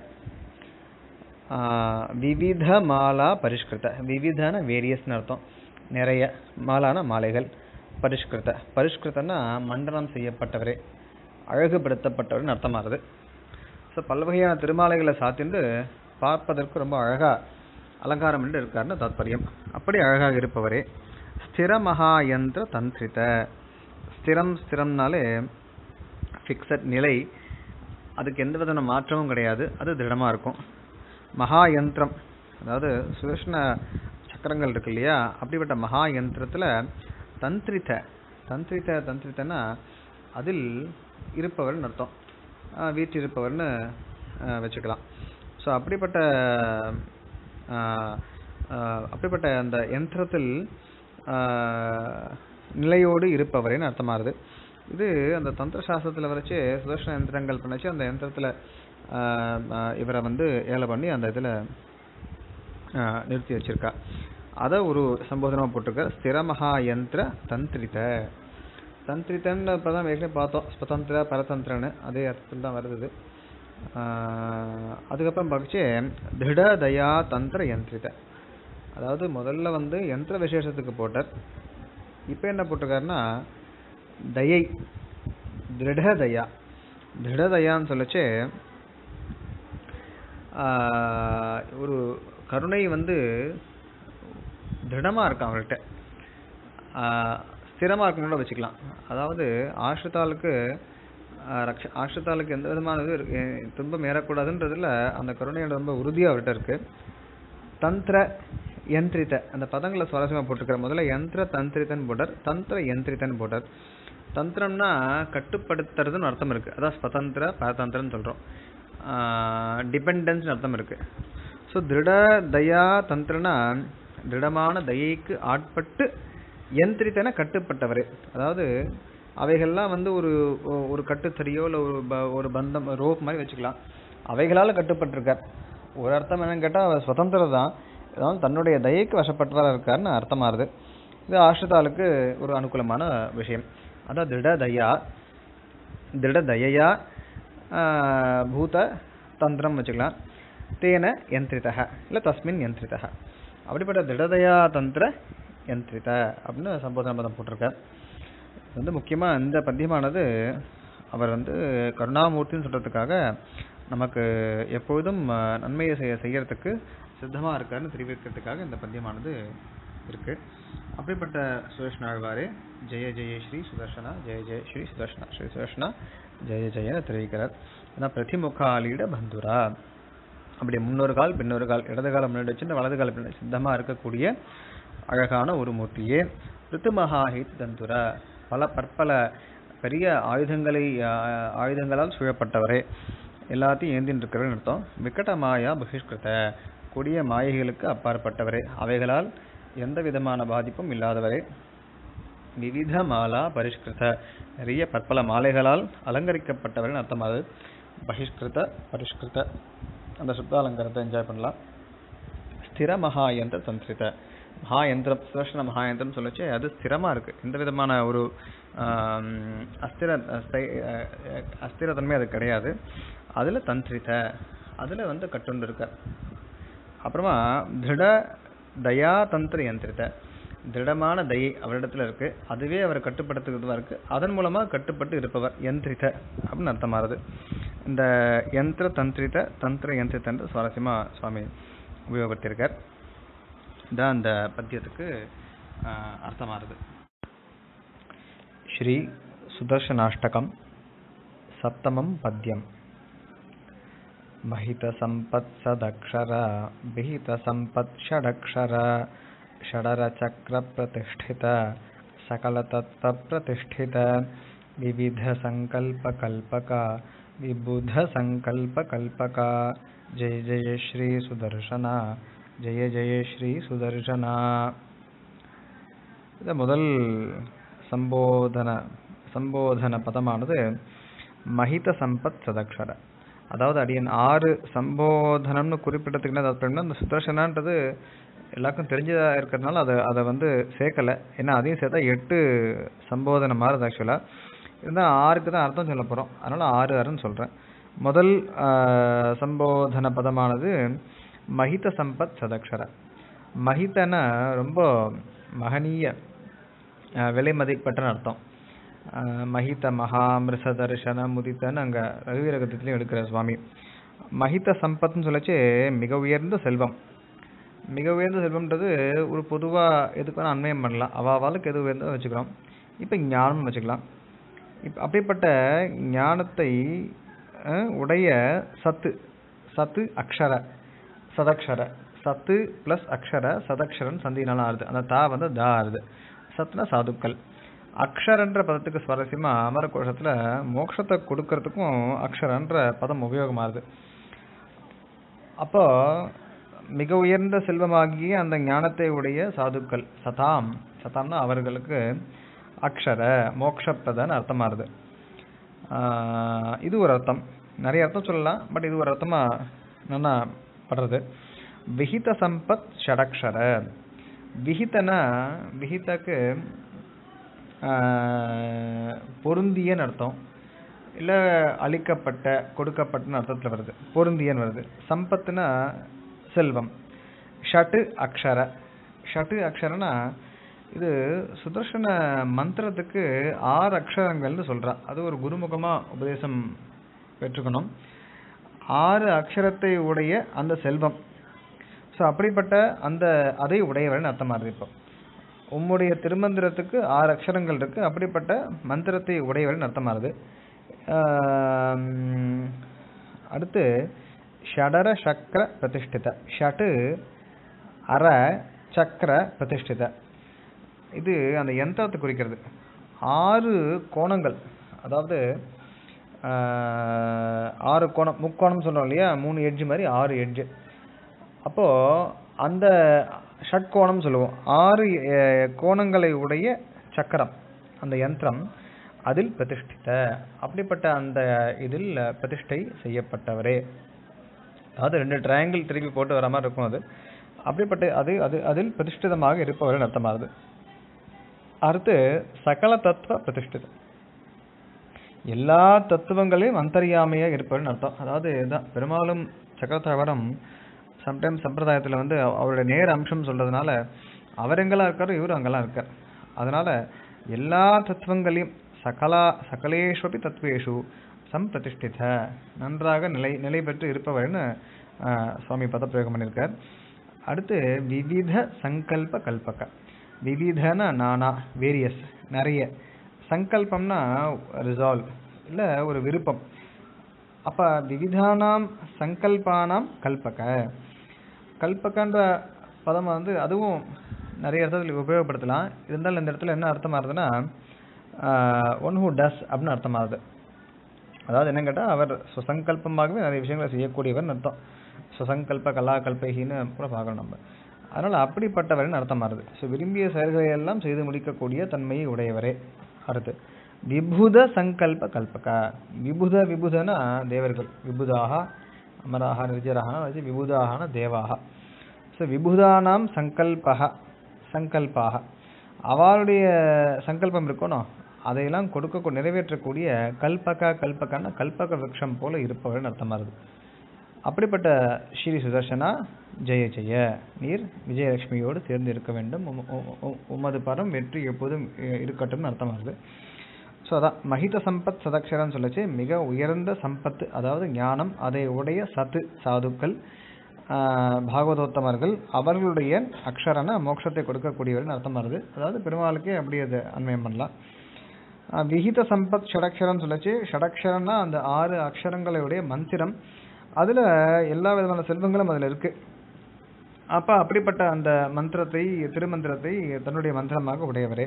ஆஹ், விவித மாலா பரிஷ்கிருத விவிதன வேரியஸ்னு அர்த்தம் நிறைய மாலான மாலைகள் பரிஷ்கிருத பரிஷ்கிருதன்னா மண்டனம் செய்யப்பட்டவரே அழகுபடுத்தப்பட்டவர்னு அர்த்தமாகுது ஸோ பல்வகையான திருமாலைகளை சாத்திண்டு பார்ப்பதற்கு ரொம்ப அழகா அலங்காரம் பண்ணிட்டு இருக்காருன்னு தாத்பரியம் அப்படி அழகாக இருப்பவரே ஸ்திர மகாயந்திர தந்திரித ஸ்திரம் ஸ்திரம்னாலே ஃபிக்ஸட் நிலை அதுக்கு எந்த விதமான மாற்றமும் கிடையாது அது திருடமா இருக்கும் மகா யந்திரம் அதாவது சுதர்ஷன சக்கரங்கள் இருக்கு இல்லையா அப்படிப்பட்ட மகா யந்திரத்துல தந்திரித தந்திரித தந்திரித்தனா அதில் இருப்பவர்னு அர்த்தம் ஆஹ் வீற்றிருப்பவர்னு ஆஹ் வச்சுக்கலாம் ஸோ அப்படிப்பட்ட ஆஹ் ஆஹ் அப்படிப்பட்ட அந்த யந்திரத்தில் ஆஹ் நிலையோடு இருப்பவரேன்னு அர்த்தமாகுது இது அந்த தந்திர சாஸ்திரத்துல வரைச்சு சுதர்ஷன யந்திரங்கள் பண்ணச்சு அந்த யந்திரத்துல ஆஹ் ஆஹ் இவரை வந்து ஏல பண்ணி அந்த இதுல ஆஹ் நிறுத்தி வச்சிருக்கா அத ஒரு சம்போதனமா போட்டிருக்க ஸ்திரமகா யந்திர தந்திரித தந்திரிதன்னு இப்பதான் ஏற்கனவே பார்த்தோம் ஸ்வதந்திர பரதந்திரன்னு அதே அர்த்தத்தில் தான் வருது இது. ஆஹ் அதுக்கப்புறம் பார்த்துச்சு திட தயா தந்திர யந்திரித அதாவது முதல்ல வந்து யந்திர விசேஷத்துக்கு போட்டார் இப்போ என்ன போட்டிருக்காருன்னா தயை திருட தயா திருட தயான்னு சொல்லச்சு ஆஹ், ஒரு கருணை வந்து திருடமா இருக்கு அவங்கள்ட்ட ஆஹ், ஸ்திரமா இருக்குன்னு கூட வச்சுக்கலாம் அதாவது ஆஷ்ரிதாளுக்கு ஆஹ், ரக்ஷ ஆஷ்ரிதாளுக்கு எந்த விதமான இது இருக்கு- எ- துன்பம் ஏறக்கூடாதுன்றதுல அந்த கருணையோட ரொம்ப உறுதியா அவர்கிட்ட இருக்கு தந்திர யந்திரித அந்த பதங்களை சுவாரஸ்யமா போட்டிருக்கிற முதல்ல யந்திர தந்திரிதன் போட்டார் தந்திர யந்திரிதன் போட்டார் தந்திரம்னா கட்டுப்படுத்துறதுன்னு அர்த்தம் இருக்கு அதான் ஸ்வதந்திர பரதந்திரன்னு சொல்றோம் டிபெண்டன்ஸ் அர்த்தம் இருக்கு ஸோ திருட தயா தந்திரனா திருடமான தயைக்கு ஆட்பட்டு யந்திரித்தன கட்டுப்பட்டவர் அதாவது அவைகள்லாம் வந்து ஒரு ஒ- ஒரு கட்டுத்தறியோ இல்லை ஒரு ப- ஒரு பந்தம் ரோப் மாதிரி வச்சுக்கலாம் அவைகளால கட்டுப்பட்டிருக்கார் ஒரு அர்த்தம் என்னன்னு கேட்டா அவர் சுதந்திரம் தான் அதாவது தன்னுடைய தயைக்கு வசப்பட்டவராக இருக்காருன்னு அர்த்தமாறுது இது ஆஷ்ரிதாளுக்கு ஒரு அனுகூலமான விஷயம் அதான் திருட தயா திருட தயையா ஆஹ், பூத தந்திரம் வச்சுக்கலாம் தேன யந்திரிதா இல்லை தஸ்மின் யந்திரிதா அப்படிப்பட்ட திருடதயா தந்திர யந்திரித அப்படின்னு சம்போதன பதம் போட்டிருக்கார் இது வந்து முக்கியமா இந்த பத்தியமானது அவர் வந்து கருணாமூர்த்தின்னு சொல்றதுக்காக நமக்கு எப்பொழுதும் ஆஹ், நன்மையை செய்ய செய்யறதுக்கு சித்தமா இருக்காருன்னு தெரிவிக்கிறதுக்காக இந்த பத்தியமானது இருக்கு அப்படிப்பட்ட சுதர்ஷன ஆழ்வாரே ஜெய ஜெய ஸ்ரீ சுதர்ஷனா ஜெய ஜெய ஸ்ரீ சுதர்ஷனா ஸ்ரீ சுதர்ஷனா ஜெய ஜெயன்னு தெரிவிக்கிறார் ஏன்னா பிரதிமுகாலிட பந்துரா அப்படி முன்னொரு கால் பின்னொரு கால் இடது காலம் முன்னாடி வச்சு வலது காலம் பின்னாடி சித்தமா இருக்கக்கூடிய அழகான ஒரு மூர்த்தியே ரித்துமகாஹித் தந்துரா பல பற்பல பெரிய ஆயுதங்களை ஆஹ், ஆயுதங்களால் சூழப்பட்டவரே எல்லாத்தையும் ஏந்தின்னு இருக்கிறவன் அர்த்தம் விக்கட மாயா பகிஷ்கிருத கொடிய மாயைகளுக்கு அப்பாற்பட்டவரே அவைகளால் எந்த விதமான பாதிப்பும் இல்லாதவரே விவித மாலா பரிஷ்கிருத நிறைய பற்பல மாலைகளால் அலங்கரிக்கப்பட்டவரின் அர்த்தம் அது பகிஷ்கிருத பரிஷ்கிருத அந்த சுத்தாலங்கரத்தை என்ஜாய் பண்ணலாம் ஸ்திர மகாயந்திர தந்திரித மகாயந்திரம் சுதர்ஷன மகாயந்திரம் சொல்லச்சு அது ஸ்திரமா இருக்கு எந்த விதமான ஒரு ஆம், அஸ்திர அஸ்தை- அஹ், அஸ்திரத்தன்மை அது கிடையாது அதுல தந்திரித அதுல வந்து கட்டுண்டு இருக்க அப்புறமா திருட தயா தந்திர யந்திரித திருடமான தயை அவரிடத்துல இருக்கு அதுவே அவர் கட்டுப்படுத்துறதுவா இருக்கு அதன் மூலமா கட்டுப்பட்டு இருப்பவர் யந்திரித அப்படின்னு அர்த்தமாறுது இந்த யந்திர தந்திரித தந்திர யந்திரிதன்ற சுவாரஸ்யமா சுவாமி உபயோகப்படுத்தியிருக்கார் இதான் அந்த பத்தியத்துக்கு ஆஹ், அர்த்தமாறுது ஸ்ரீ சுதர்ஷனாஷ்டகம் சப்தமம் பத்யம் महितसम्पत्सदक्षर विहितसम्पत् षडक्षर षडरचक्रप्रतिष्ठित सकलतत्त्वप्रतिष्ठित विविधसङ्कल्पकल्पक विबुधसङ्कल्पकल्पक जय जय श्री சுதர்ஷனா ஜெய ஜெய ஸ்ரீ சுதர்ஷனா இது முதல் சம்போதன சம்போதன பதமானது மஹித சம்பத் சதக்ஷர அதாவது அடியன் ஆறு சம்போதனம்னு குறிப்பிட்டதுக்கு என்ன அப்படின்னா அந்த சுதர்ஷனான்றது எல்லாருக்கும் தெரிஞ்சதா இருக்கிறதுனால அதை அதை வந்து சேர்க்கல ஏன்னா அதையும் சேர்த்தா எட்டு சம்போதனம் மாறுது ஆக்சுவலாக இருந்தால் ஆறுக்கு தான் அர்த்தம் சொல்ல போகிறோம் அதனால ஆறு ஆறுன்னு சொல்கிறேன் முதல் ஆஹ், சம்போதன பதமானது மஹித சம்பத் சதக்ஷர மஹிதனா ரொம்ப மகனீய ஆஹ், விலை மதிப்பற்றன்னு அர்த்தம் ஆஹ், மஹித மகாமிருச தரிசன முதித்தன்னு அங்கே ரகுவீரகத்திலையும் எடுக்கிற சுவாமி மஹித சம்பத்னு சொல்லச்சு மிக உயர்ந்த செல்வம் மிக உயர்ந்த செல்வம்ன்றது ஒரு பொதுவாக எதுக்கு வேணால் அன்வயம் பண்ணலாம் அவாவாளுக்கு எது உயர்ந்தோ வச்சுக்கிறோம் இப்போ ஞானம் வச்சுக்கலாம் இப்போ அப்படிப்பட்ட ஞானத்தை அஹ், உடைய சத்து சத்து அக்ஷர சதக்ஷர சத்து ப்ளஸ் அக்ஷர சதக்ஷரன் சந்தினால ஆறுது அந்த தா வந்து தா ஆறுது சத்துனா சாதுக்கள் அக்ஷரன்ற பதத்துக்கு சுவாரஸ்யமா அமர கோஷத்துல மோட்சத்தை கொடுக்கறதுக்கும் அக்ஷரன்ற பதம் உபயோகமாகுது அப்போ மிக உயர்ந்த செல்வமாகிய அந்த ஞானத்தை உடைய சாதுக்கள் சதாம் சதாம்னா அவர்களுக்கு அக்ஷர மோக்ஷப்ரதன்னு அர்த்தமாறுது ஆஹ் இது ஒரு அர்த்தம் நிறைய அர்த்தம் சொல்லலாம் பட் இது ஒரு அர்த்தமா நல்லா படுறது விஹித சம்பத் ஷடக்ஷர விஹிதனா விஹிதக்கு ஆஹ் பொருந்தியன்னு அர்த்தம் இல்ல அளிக்கப்பட்ட கொடுக்கப்பட்டன்னு அர்த்தத்துல வருது பொருந்தியன்னு வருது சம்பத்துனா செல்வம் ஷட்டு அக்ஷர ஷட்டு அக்ஷரனா இது சுதர்சன மந்திரத்துக்கு ஆறு அக்ஷரங்கள்னு சொல்றா அது ஒரு குருமுகமா உபதேசம் பெற்றுக்கணும் ஆறு அக்ஷரத்தை உடைய அந்த செல்வம் ஸோ அப்படிப்பட்ட அந்த அதை உடையவர்னு அர்த்தமாகுது இப்போ உம்முடைய திருமந்திரத்துக்கு ஆறு அக்ஷரங்கள் இருக்கு அப்படிப்பட்ட மந்திரத்தை உடையவர்னு அர்த்தமாகுது ஆம், அடுத்து ஷடர சக்கர பிரதிஷ்டித ஷட்டு அர சக்கர பிரதிஷ்டித இது அந்த யந்திரத்தை குறிக்கிறது ஆறு கோணங்கள் அதாவது ஆஹ், ஆறு கோணம் முக்கோணம் சொல்றோம் இல்லையா மூணு எட்ஜ் மாதிரி ஆறு எட்ஜ் அப்போ அந்த ஷட்கோணம் சொல்லுவோம் ஆறு அஹ், கோணங்களை உடைய சக்கரம் அந்த யந்திரம் அதில் பிரதிஷ்டித அப்படிப்பட்ட அந்த இதில் பிரதிஷ்டை செய்யப்பட்டவரே அதாவது ரெண்டு ட்ரையாங்கிள் திருப்பி போட்டு வர மாதிரி இருக்கும் அது அப்படிப்பட்ட அது அது அதில் பிரதிஷ்டிதமாக இருப்பவரின் அர்த்தமாகுது அடுத்து சகல தத்துவ பிரதிஷ்டிதம் எல்லா தத்துவங்களையும் அந்தரியாமையாக இருப்பவர்னு அர்த்தம் அதாவது இதுதான் பெரும்பாலும் சக்கரத்தாவரம் சம்டைம்ஸ் சம்பிரதாயத்துல வந்து அவ- அவருடைய நேர அம்சம் சொல்றதுனால அவர் எங்கெல்லாம் இருக்காரோ இவரும் அங்கெல்லாம் இருக்கார் அதனால எல்லா தத்துவங்களையும் சகலா சகலேஷு தத்துவேஷு சம்பிரதிஷ்டித நன்றாக நிலை நிலை பெற்று இருப்பவர்னு ஆஹ், சுவாமி பதப்பிரயோகம் பண்ணியிருக்கார் அடுத்து விவித சங்கல்ப கல்பக விவிதன நானா வேரியஸ் நிறைய சங்கல்பம்னா ரிசால்வ் இல்ல ஒரு விருப்பம் அப்ப விவிதானாம் சங்கல்பானாம் கல்பக கல்பகன்ற பதம் வந்து அதுவும் நிறைய இடத்துல உபயோகப்படுத்தலாம் இருந்தாலும் இந்த இடத்துல என்ன அர்த்தமா இருந்ததுன்னா ஒன் ஹூ டஸ் அப்படின்னு அர்த்தமாகுது அதாவது என்ன கேட்டா அவர் சுசங்கல்பமாகவே நிறைய விஷயங்களை செய்யக்கூடியவர்னு அர்த்தம் சுசங்கல்ப கலா கல்பகின்னு கூட பார்க்கணும் நம்ம அதனால அப்படிப்பட்டவர்னு அர்த்தமாகுது ஸோ விரும்பிய செயல்களை எல்லாம் செய்து முடிக்கக்கூடிய தன்மையை உடையவரே அடுத்து விபுத சங்கல்ப கல்பக விபுத விபுதனா தேவர்கள் விபுதாக அமராக நிர்ஜராக வச்சு விபுதாகன தேவாக ஸோ விபுதானாம் சங்கல்பக சங்கல்பாக அவளுடைய சங்கல்பம் இருக்கணும் அதையெல்லாம் கொடுக்க நிறைவேற்றக்கூடிய கல்பக கல்பகன்னா கல்பக விருட்சம் போல இருப்பவர்னு அர்த்தமாகுது அப்படிப்பட்ட ஸ்ரீ சுதர்சனா ஜெய ஜெய நீர் விஜயலட்சுமியோடு சேர்ந்து இருக்க வேண்டும் உம்- உம்- உம்- உமது பரம் வெற்றி எப்போதும் இ- இருக்கட்டும்னு அர்த்தமாகுது ஸோ அதான் மகித சம்பத் சதக்ஷரன்னு சொல்லச்சு மிக உயர்ந்த சம்பத்து அதாவது ஞானம் அதை உடைய சத்து சாதுக்கள் ஆஹ், பாகவதோத்தமர்கள் அவர்களுடைய அக்ஷரன மோட்சத்தை கொடுக்கக்கூடியவர்னு அர்த்தம் வருது அதாவது பெருமாளுக்கே அப்படி அது அன்வயம் பண்ணலாம் ஆஹ், விகித சம்பத் ஷடக்ஷரம் சொல்லச்சு ஷடக்ஷரம்னா அந்த ஆறு அக்ஷரங்களுடைய மந்திரம் அதுல எல்லா விதமான செல்வங்களும் அதுல இருக்கு அப்ப அப்படிப்பட்ட அந்த மந்திரத்தை திருமந்திரத்தை தன்னுடைய மந்திரமாக உடையவரே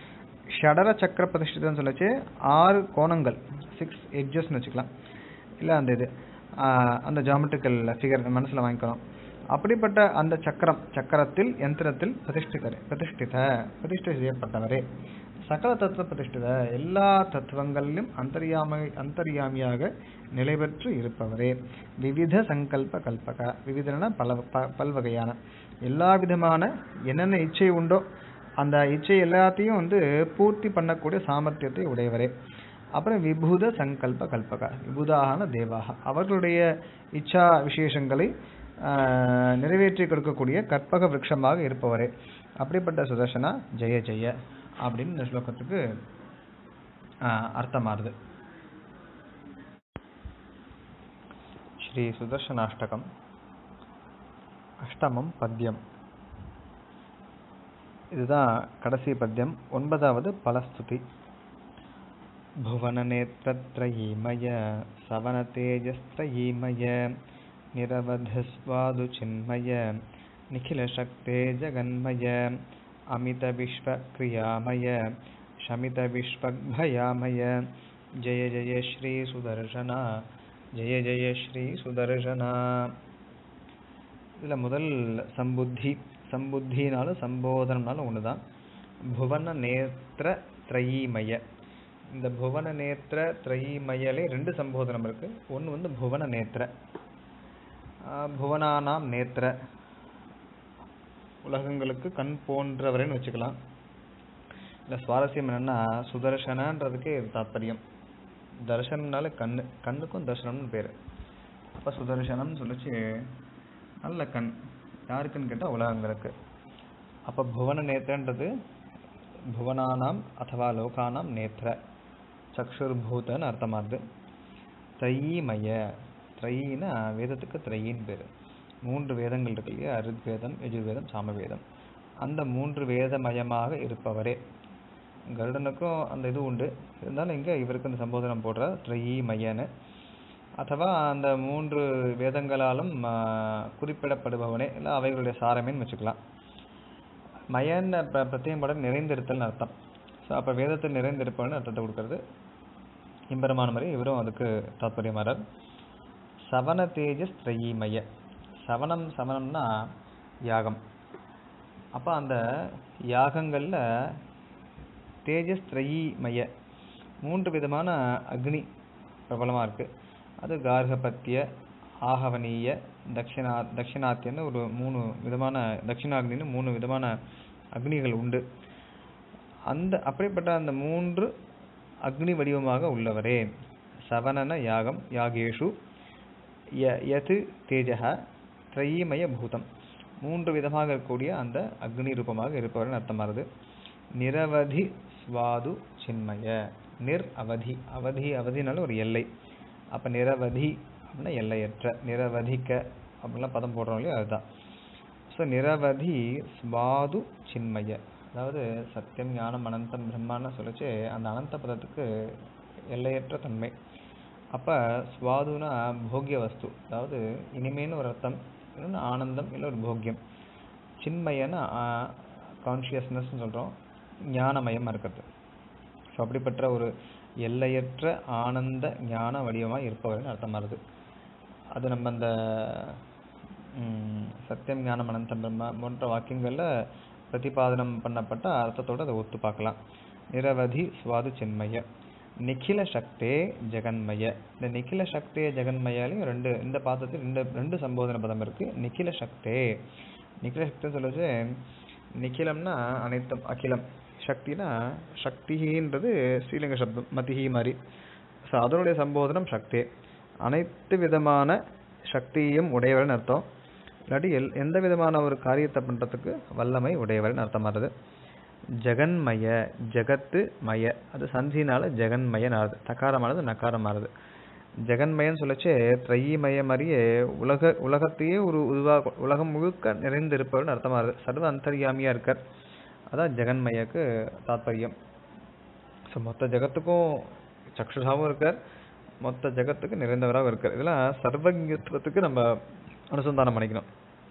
ஷடர சக்கர பிரதிஷ்டிதம் சொல்லச்சு ஆறு கோணங்கள் சிக்ஸ் எட்ஜஸ்னு வச்சுக்கலாம் இல்ல அந்த இது ஆஹ் அந்த ஜாமெட்ரிக்கல் ஃபிகர் மனசுல வாங்கிக்கணும் அப்படிப்பட்ட அந்த சக்கரம் சக்கரத்தில் யந்திரத்தில் பிரதிஷ்டிதரே பிரதிஷ்டித பிரதிஷ்டை செய்யப்பட்டவரே சகல தத்துவ பிரதிஷ்டித எல்லா தத்துவங்களிலும் அந்தர்யாமி அந்தர்யாமியாக நிலை பெற்று இருப்பவரே விவித சங்கல்ப கல்பக விவிதன பல ப- பல்வகையான எல்லா விதமான என்னென்ன இச்சை உண்டோ அந்த இச்சை எல்லாத்தையும் வந்து பூர்த்தி பண்ணக்கூடிய சாமர்த்தியத்தை உடையவரே அப்புறம் விபூத சங்கல்ப கல்பக விபூதான தேவாக அவர்களுடைய இச்சா விசேஷங்களை ஆஹ், நிறைவேற்றி கொடுக்கக்கூடிய கற்பக விருட்சமாக இருப்பவரே அப்படிப்பட்ட சுதர்சனா ஜெய ஜெய அப்படின்னு இந்த ஸ்லோகத்துக்கு ஆஹ், அர்த்தமாறுது ஸ்ரீ சுதர்சனாஷ்டகம் அஷ்டமம் பத்யம் இதுதான் கடைசி பத்யம் ஒன்பதாவது பலஸ்துதி भुवननेत्रत्रयीमय सवनतेजस्त्रयीमय निरवधस्वादुचिन्मय निखिलशक्ते जगन्मय अमितविश्वक्रियामय शमितविश्वग्भयामय जय जय श्रीसुदर्शना जय जय श्रीसुदर्शना இதில் முதல் சம்புத்தி சம்புத்தினாலும் சம்போதனம்னாலும் ஒன்று தான் புவன நேத்திர திரையீமய இந்த புவன நேத்திர திரையீமயலே ரெண்டு சம்போதனம் இருக்கு ஒன்று வந்து புவன நேத்திர ஆஹ் புவனானாம் நேத்திர உலகங்களுக்கு கண் போன்றவரேன்னு வச்சுக்கலாம் இல்லை சுவாரஸ்யம் என்னன்னா சுதர்சனன்றதுக்கு இது தாத்பரியம் தர்சனம்னால கண்ணு கண்ணுக்கும் தர்சனம்னு பேர் அப்போ சுதர்சனம்னு சொல்லிச்சு நல்ல கண் யாருக்குன்னு கேட்டால் உலகங்களுக்கு அப்போ புவன நேத்திரன்றது புவனானாம் அथवा லோகானாம் நேத்திர சக்ஷுர்பூதன்னு அர்த்தமாகுது த்ரயீமய த்ரயின்னா வேதத்துக்கு த்ரயின்னு பேர் மூன்று வேதங்கள் இருக்கு இல்லையா ரிக்வேதம் யஜுர்வேதம் சாமவேதம் அந்த மூன்று வேதமயமாக இருப்பவரே கருடனுக்கும் அந்த இது உண்டு இருந்தாலும் இங்கே இவருக்கு இந்த சம்போதனம் போடுற த்ரயீமயன்னு அथवा அந்த மூன்று வேதங்களாலும் ஆ, குறிப்பிடப்படுபவனே இல்லை அவைகளுடைய சாரமேன்னு வச்சுக்கலாம் மயன்னு ப- பிரத்யேகம் பட நிறைந்திருத்தல்னு அர்த்தம் ஸோ அப்போ வேதத்தில் நிறைந்திருப்பவன்னு அர்த்தத்தை கொடுக்கறது இம்பெருமான மாதிரி இவரும் அதுக்கு தாத்பரியமாறார் சவன தேஜஸ் த்ரயீமய சவனம் சவனம்னா யாகம் அப்போ அந்த யாகங்களில் தேஜஸ் த்ரயீமய மூன்று விதமான அக்னி பிரபலமாக இருக்குது அது கார்கபத்திய ஆகவனீய தட்சிணா தட்சிணாத்தியன்னு ஒரு மூணு விதமான தட்சிணாக்னின்னு மூணு விதமான அக்னிகள் உண்டு அந்த அப்படிப்பட்ட அந்த மூன்று அக்னி வடிவமாக உள்ளவரே சவனன யாகம் யாகேஷு ய- யது தேஜக த்ரயீமய பூதம் மூன்று விதமாக இருக்கக்கூடிய அந்த அக்னி ரூபமாக இருப்பவர்னு அர்த்தமாகுது நிரவதி ஸ்வாது சின்மய நிர் அவதி அவதி அவதினால ஒரு எல்லை அப்ப நிரவதி அப்படின்னா எல்லையற்ற நிரவதிக்க அப்படிலாம் பதம் போடுறோம் இல்லையா அதுதான் ஸோ நிரவதி ஸ்வாது சின்மய அதாவது சத்தியம் ஞானம் அனந்தம் பிரம்மான்னு சொல்லிச்சு அந்த அனந்த பதத்துக்கு எல்லையற்ற தன்மை அப்ப ஸ்வாதுனா போக்கிய வஸ்து அதாவது இனிமேன்னு ஒரு அர்த்தம் இன்னொன்று ஆனந்தம் இல்லை ஒரு போக்கியம் சின்மயன்னா கான்ஷியஸ்னஸ்னு சொல்றோம் ஞானமயமா இருக்கிறது ஸோ அப்படிப்பட்ட ஒரு எல்லையற்ற ஆனந்த ஞான வடிவமாக இருப்பவர்னு அர்த்தமாகுது அது நம்ம அந்த ம், சத்தியம் ஞானம் அனந்தம் பிரம்ம போன்ற வாக்கியங்களில் பிரதிபாதனம் பண்ணப்பட்ட அர்த்தத்தோட அதை ஒத்து பார்க்கலாம் நிரவதி சுவாது சின்மய நிখিல சக்தே ஜெகன்மய இந்த நிখিல சக்தே ஜெகன்மயாலையும் ரெண்டு இந்த பாதத்தில் ரெண்டு ரெண்டு சம்போதன பதம் இருக்கு நிখিல சக்தே நிখিல சக்தி சொல்லுச்சு நிখিலம்னா அனைத்தும் அகிலம் சக்தினா சக்தின்றது ஸ்ரீலிங்க சப்தம் மதிஹி மாதிரி ஸோ அதனுடைய சம்போதனம் சக்தி அனைத்து விதமான சக்தியும் உடையவர்னு அர்த்தம் இல்லாட்டி எல் எந்த விதமான ஒரு காரியத்தை பண்றதுக்கு வல்லமை உடையவர்னு அர்த்தமாகுது ஜெகன்மய ஜெகத்து மய அது சந்தினால ஜெகன்மய ஆறுது தக்காரமானது நக்காரமானது ஜெகன்மயன்னு சொல்லச்சே திரையீமய மாதிரியே உலக உலகத்தையே ஒரு உருவா உலகம் முழுக்க நிறைந்திருப்பவர்னு அர்த்தமாகுது சர்வ அந்தர்யாமியா இருக்கார் அதான் ஜெகன்மயக்கு தாத்பரியம் ஸோ மொத்த ஜெகத்துக்கும் சக்ஷுஷாவும் இருக்கார் மொத்த ஜெகத்துக்கு நிறைந்தவராகவும் இருக்கார் இதெல்லாம் சர்வஜத்துவத்துக்கு நம்ம அனுசந்தானம் பண்ணிக்கணும்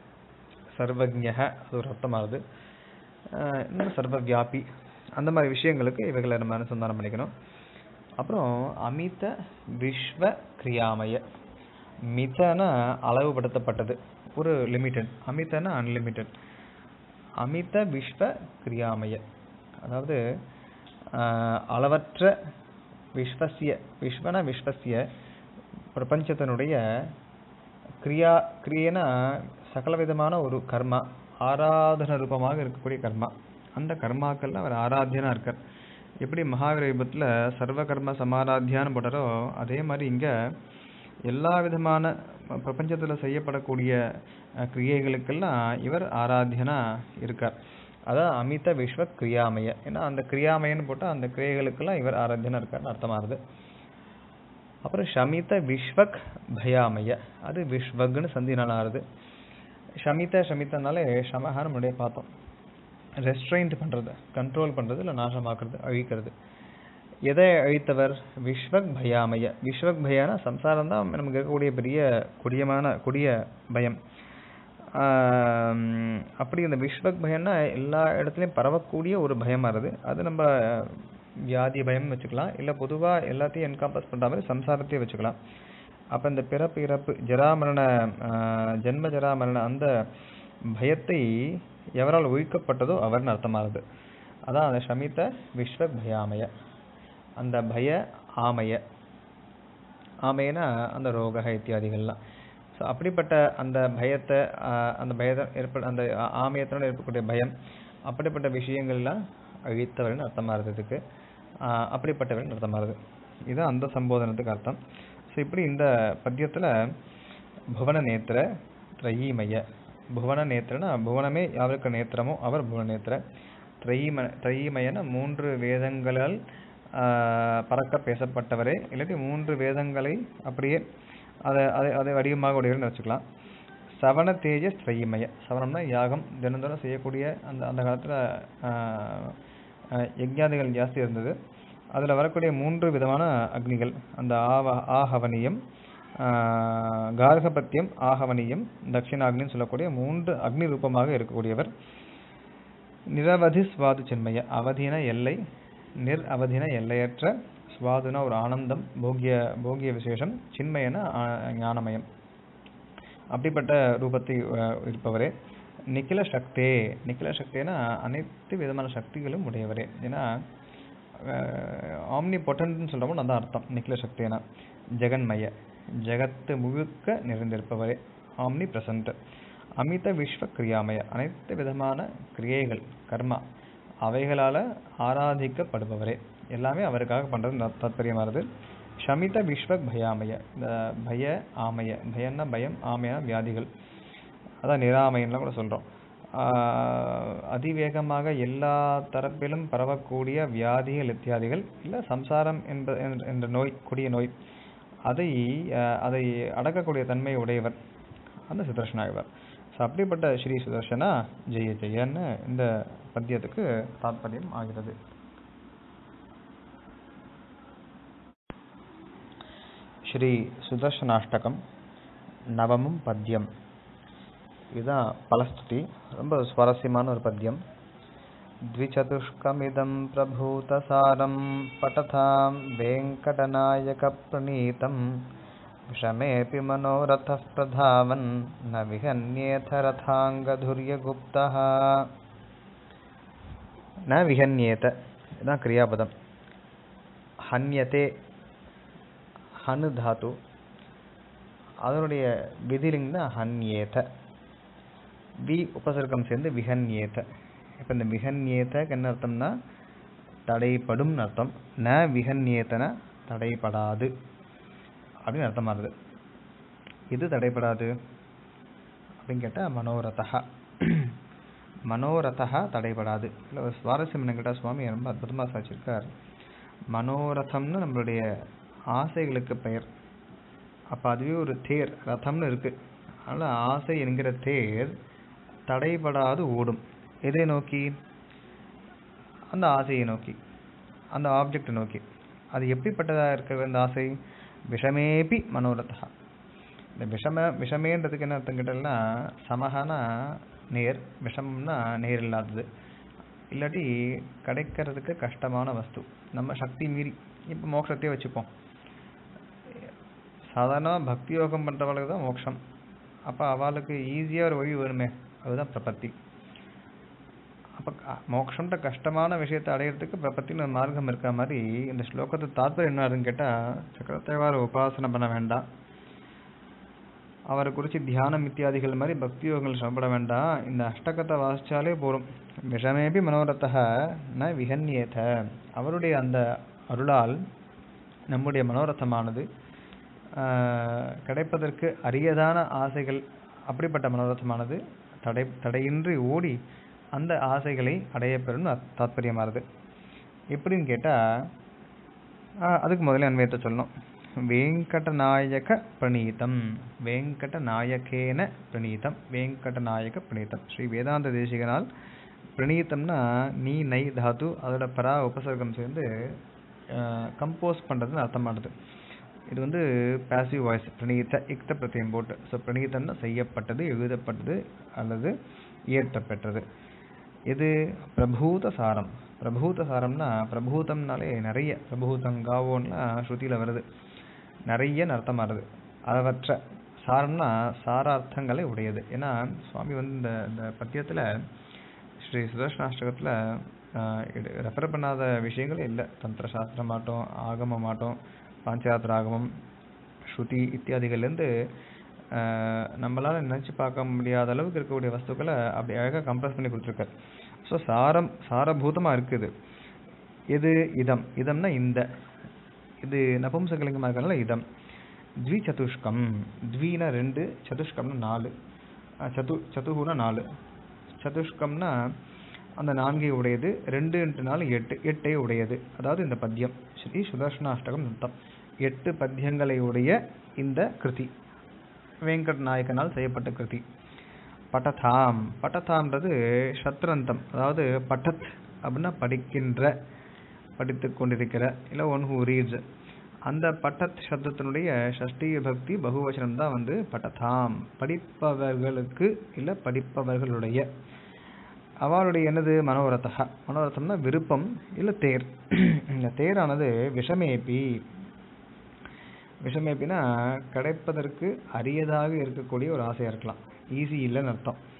சர்வஜக அது ஒரு அர்த்தமாகுது ஆஹ் இன்னும் சர்வ வியாபி அந்த மாதிரி விஷயங்களுக்கு இவைகளை நம்ம அனுசந்தானம் பண்ணிக்கணும் அப்புறம் அமித விஸ்வ கிரியாமய மிதனா அளவுபடுத்தப்பட்டது ஒரு லிமிட்டட் அமிதனா அன்லிமிட்டட் அமித விஸ்வ கிரியாமய அதாவது ஆஹ் அளவற்ற விஸ்வசிய விஸ்வன விஸ்வசிய பிரபஞ்சத்தினுடைய கிரியா கிரியனா சகல விதமான ஒரு கர்மா ஆராதன ரூபமாக இருக்கக்கூடிய கர்மா அந்த கர்மாக்கள்ல அவர் ஆராத்தியனா இருக்கார் எப்படி மகாவீர யுகத்துல சர்வ கர்ம சமாராத்தியான்னு போட்டாரோ அதே மாதிரி இங்க எல்லா விதமான பிரபஞ்சத்துல செய்யப்படக்கூடிய அஹ், கிரியைகளுக்கெல்லாம் இவர் ஆராத்தியனா இருக்கார் அதான் அமித விஸ்வ கிரியாமய ஏன்னா அந்த கிரியாமயன்னு போட்டா அந்த கிரியைகளுக்கெல்லாம் இவர் ஆராத்தியனா இருக்கார்னு அர்த்தமாகுது அப்புறம் ஷமித விஸ்வக் பயாமய அது விஸ்வக்னு சந்தினால ஆறுது ஷமித ஷமித்தனாலே ஷமஹான்னு முன்னாடியே பார்த்தோம் ரெஸ்ட்ரெயின்ட் பண்றது கண்ட்ரோல் பண்றது இல்ல நாசமாக்குறது அழிக்கிறது எதை அழித்தவர் விஸ்வக் பயாமய விஸ்வக் பயானா சம்சாரம் தான் நமக்கு இருக்கக்கூடிய பெரிய கொடியமான கொடிய பயம் ஆம், அப்படி இந்த விஸ்வக் பயம்னா எல்லா இடத்துலயும் பரவக்கூடிய ஒரு பயமா இருக்குது அது நம்ம வியாதி பயம் வச்சுக்கலாம் இல்ல பொதுவா எல்லாத்தையும் என்காம்பஸ் பண்ற மாதிரி சம்சாரத்தையும் வச்சுக்கலாம் அப்ப இந்த பிறப்பு இறப்பு ஜராமரண ஆஹ், ஜென்ம ஜராமரண அந்த பயத்தை எவரால் ஒழிக்கப்பட்டதோ அவர்னு அர்த்தமாகுது அதான் அந்த ஷமித விஸ்வ பயாமய அந்த பய ஆமய ஆமைனா அந்த ரோக இத்தியாதிகள்லாம் ஸோ அப்படிப்பட்ட அந்த பயத்தை ஆஹ், அந்த பயத்தை ஏற்பட அந்த ஆ- ஆமயத்தினால ஏற்படக்கூடிய பயம் அப்படிப்பட்ட விஷயங்கள்லாம் அழித்தவர்னு அர்த்தமா இருந்ததுக்கு அப்படிப்பட்டவர்னு அர்த்தமா இருது இது அந்த சம்போதனத்துக்கு அர்த்தம் ஸோ இப்படி இந்த பத்தியத்துல புவன நேத்திர திரயீமய புவன நேத்திரனா புவனமே யாருக்கு நேத்திரமோ அவர் புவன நேத்திர திரைம திரைமயன மூன்று வேதங்களால் ஆஹ், பறக்க பேசப்பட்டவரே இல்லாட்டி மூன்று வேதங்களை அப்படியே அதை அதை அதை வடிவமாக உடையவர்னு வச்சுக்கலாம் சவண தேஜஸ் திரைமய சவணம்னா யாகம் தினந்தோறும் செய்யக்கூடிய அந்த அந்த காலத்தில் யஜ்ஞாதிகள் ஜாஸ்தி இருந்தது அதில் வரக்கூடிய மூன்று விதமான அக்னிகள் அந்த ஆவ ஆஹவனியம் ஆஹ், கார்கபத்தியம் ஆஹவனியம் தட்சிணாக்னின்னு சொல்லக்கூடிய மூன்று அக்னி ரூபமாக இருக்கக்கூடியவர் நிரவதி சுவாது சின்மய அவதின எல்லை நிர் அவதின எல்லையற்ற சுவாதுன ஒரு ஆனந்தம் போகிய போகிய விசேஷம் சின்மயன ஆ- ஞானமயம் அப்படிப்பட்ட ரூபத்தை அஹ், இருப்பவரே நிக்கில சக்தே நிக்கில சக்தினா அனைத்து விதமான சக்திகளும் உடையவரே ஏன்னா ஆம்னி பொட்டன்ட்னு சொல்கிறோமோ அதான் அர்த்தம் நிக்கில சக்தினா ஜெகன்மய ஜெகத்து முழுக்க நிறைந்திருப்பவரே ஆம்னி பிரசன்ட் அமித விஸ்வ கிரியாமய அனைத்து விதமான கிரியைகள் கர்மா அவைகளால ஆராதிக்கப்படுபவரே எல்லாமே அவருக்காக பண்றது ந- தாத்பரியமானது ஷமித விஸ்வ பயாமய இந்த பய ஆமய பயம்னா பயம் ஆமயனா வியாதிகள் அதான் நிராமயம்லாம் கூட சொல்றோம் ஆஹ் அதிவேகமாக எல்லா தரப்பிலும் பரவக்கூடிய வியாதிகள் இத்தியாதிகள் இல்ல சம்சாரம் என்ப என்ற- என்ற நோய் கொடிய நோய் அதை ஆஹ் அதை அடக்கக்கூடிய தன்மை உடையவர் அந்த சுதர்ஷனாகவர் ஸோ அப்படிப்பட்ட ஸ்ரீ சுதர்ஷனா ஜெய ஜெயன்னு இந்த பத்தியத்துக்கு தாத்பரியம் ஆகிறது ஸ்ரீ சுதர்ஷனாஷ்டகம் நவமும் பத்யம் இதுதான் பலஸ்துதி ரொம்ப சுவாரஸ்யமான ஒரு பத்யம் द्विचतुष्कमिदं प्रभूतसारं पठतां वेङ्कटनायकप्रणीतं विषमेऽपि मनोरथः प्रधावन् न विहन्येथ रथाङ्गधुर्यगुप्तः न विहन्येत இதான் கிரியாபதம் ஹன்யதே ஹனு தாத்து அதனுடைய விதிலிங் தான் ஹன்யேத வி உபசர்க்கம் சேர்ந்து விஹன்யேத இப்போ இந்த விஹன்யேதக்கு என்ன அர்த்தம்னா தடைப்படும் அர்த்தம் ந விஹன்யேதன தடைப்படாது அப்படின்னு அர்த்தமாகுது இது தடைப்படாது அப்படின்னு கேட்டால் மனோரதா மனோரதா தடைபடாது இல்லை ஒரு சுவாரஸ்யம் என்ன கேட்டால் சுவாமி ரொம்ப அற்புதமாக சாச்சிருக்கார் மனோரதம்னு நம்மளுடைய ஆசைகளுக்கு பெயர் அப்போ அதுவே ஒரு தேர் ரதம்னு இருக்கு அதனால் ஆசை என்கிற தேர் தடைபடாது ஓடும் எதை நோக்கி அந்த ஆசையை நோக்கி அந்த ஆப்ஜெக்டை நோக்கி அது எப்படிப்பட்டதாக இருக்க அந்த ஆசை விஷமேபி மனோரதா இந்த விஷம விஷமேன்றதுக்கு என்ன அர்த்தம் கேட்டோம்னா சமஹானா நேர் விஷமம்னா நேர் இல்லாதது இல்லாட்டி கிடைக்கிறதுக்கு கஷ்டமான வஸ்து நம்ம சக்தி மீறி இப்போ மோட்சத்தையே வச்சுப்போம் சாதாரணமாக பக்தி யோகம் பண்ணுறவளுக்கு தான் மோட்சம் அப்போ அவளுக்கு ஈஸியாக ஒரு வழி வேணுமே அதுதான் பிரபத்தி அப்போ மோட்சம்ன்ற கஷ்டமான விஷயத்தை அடையிறதுக்கு பிரபத்தின்னு ஒரு மார்க்கம் இருக்க மாதிரி இந்த ஸ்லோகத்தை தாத்பரியம் என்னதுன்னு கேட்டால் சக்கரத்தேவார உபாசனை பண்ண வேண்டாம் அவரை குறித்து தியானம் இத்தியாதிகள் மாதிரி பக்தி யோகங்கள் சிரமப்பட வேண்டாம் இந்த அஷ்டகத்தை வாசிச்சாலே போதும் விஷமேபி மனோரத்தக ந விகன்யேத அவருடைய அந்த அருளால் நம்முடைய மனோரத்தமானது ஆஹ், கிடைப்பதற்கு அரியதான ஆசைகள் அப்படிப்பட்ட மனோரத்தமானது தடை தடையின்றி ஓடி அந்த ஆசைகளை அடையப்பெறும்னு அர்த்த- தாத்பரியமாகுது எப்படின்னு கேட்டால் அதுக்கு முதல்ல அன்வயத்தை சொல்லணும் வேங்கடநாயக பிரணீதம் வேங்கடநாயகேன பிரணீதம் வேங்கடநாயக பிரணீதம் ஸ்ரீ வேதாந்த தேசிகனால் பிரணீதம்னா நீ நை தாது அதோட பரா உபசர்க்கம் சேர்ந்து கம்போஸ் பண்ணுறதுன்னு அர்த்தமானது இது வந்து பாசிவ் வாய்ஸ் பிரணீத இக்த பிரத்தியம் போட்டு ஸோ பிரணீதம்னா செய்யப்பட்டது எழுதப்பட்டது அல்லது இயற்றப்பெற்றது இது பிரபூத சாரம் பிரபூத சாரம்னா பிரபூதம்னாலே நிறைய பிரபூதம் காவோன்லாம் ஸ்ருதியில் வருது நிறைய அர்த்தமாகுது அளவற்ற சாரம்னா சாரார்த்தங்களை உடையது ஏன்னா சுவாமி வந்து இந்த இந்த பத்தியத்தில் ஸ்ரீ சுதர்ஷனாஷ்டகத்தில் ரெஃபர் பண்ணாத விஷயங்களே இல்லை தந்திர சாஸ்திரமாட்டும் ஆகமமாட்டும் பாஞ்சராத்திர ஆகமம் ஸ்ருதி இத்தியாதிகள்லேருந்து நம்மளால் நினச்சி பார்க்க முடியாத அளவுக்கு இருக்கக்கூடிய வஸ்துக்களை அப்படி அழகாக கம்ப்ரஸ் பண்ணி கொடுத்துருக்காரு ஸோ சாரம் சாரபூதமாக இருக்குது எது இதம் இதம்னா இந்த இது நபும்சகலிங்கமாக இருக்கனால இதம் த்வி சதுஷ்கம் த்வீனா ரெண்டு சதுஷ்கம்னா நாலு அஹ், சது சதுகுனா நாலு சதுஷ்கம்னா அந்த நான்கை உடையது ரெண்டு இன்ட்டு நாலு எட்டு எட்டை உடையது அதாவது இந்த பத்தியம் ஸ்ரீ சுதர்ஷனாஷ்டகம் நுத்தம் எட்டு பத்தியங்களை உடைய இந்த கிருதி வெங்கட் நாயக்கனால் செய்யப்பட்ட கிருதி பட்டதாம் பட்டதாம்ன்றது சத்ரந்தம் அதாவது பட்டத் அப்படின்னா படிக்கின்ற படித்து கொண்டிருக்கிற இல்லை ஒன் ஹூ ரீட்ஸ் அந்த பட்டத் சப்தத்தினுடைய ஷஷ்டி பக்தி பகுவச்சனம் தான் வந்து பட்டதாம் படிப்பவர்களுக்கு இல்லை படிப்பவர்களுடைய அவளுடைய என்னது மனோரதா மனோரதம்னா விருப்பம் இல்லை தேர் இந்த தேரானது விஷமேபி விஷமேபினா கிடைப்பதற்கு அரியதாக இருக்கக்கூடிய ஒரு ஆசையாக இருக்கலாம் ஈஸி இல்லைன்னு அர்த்தம்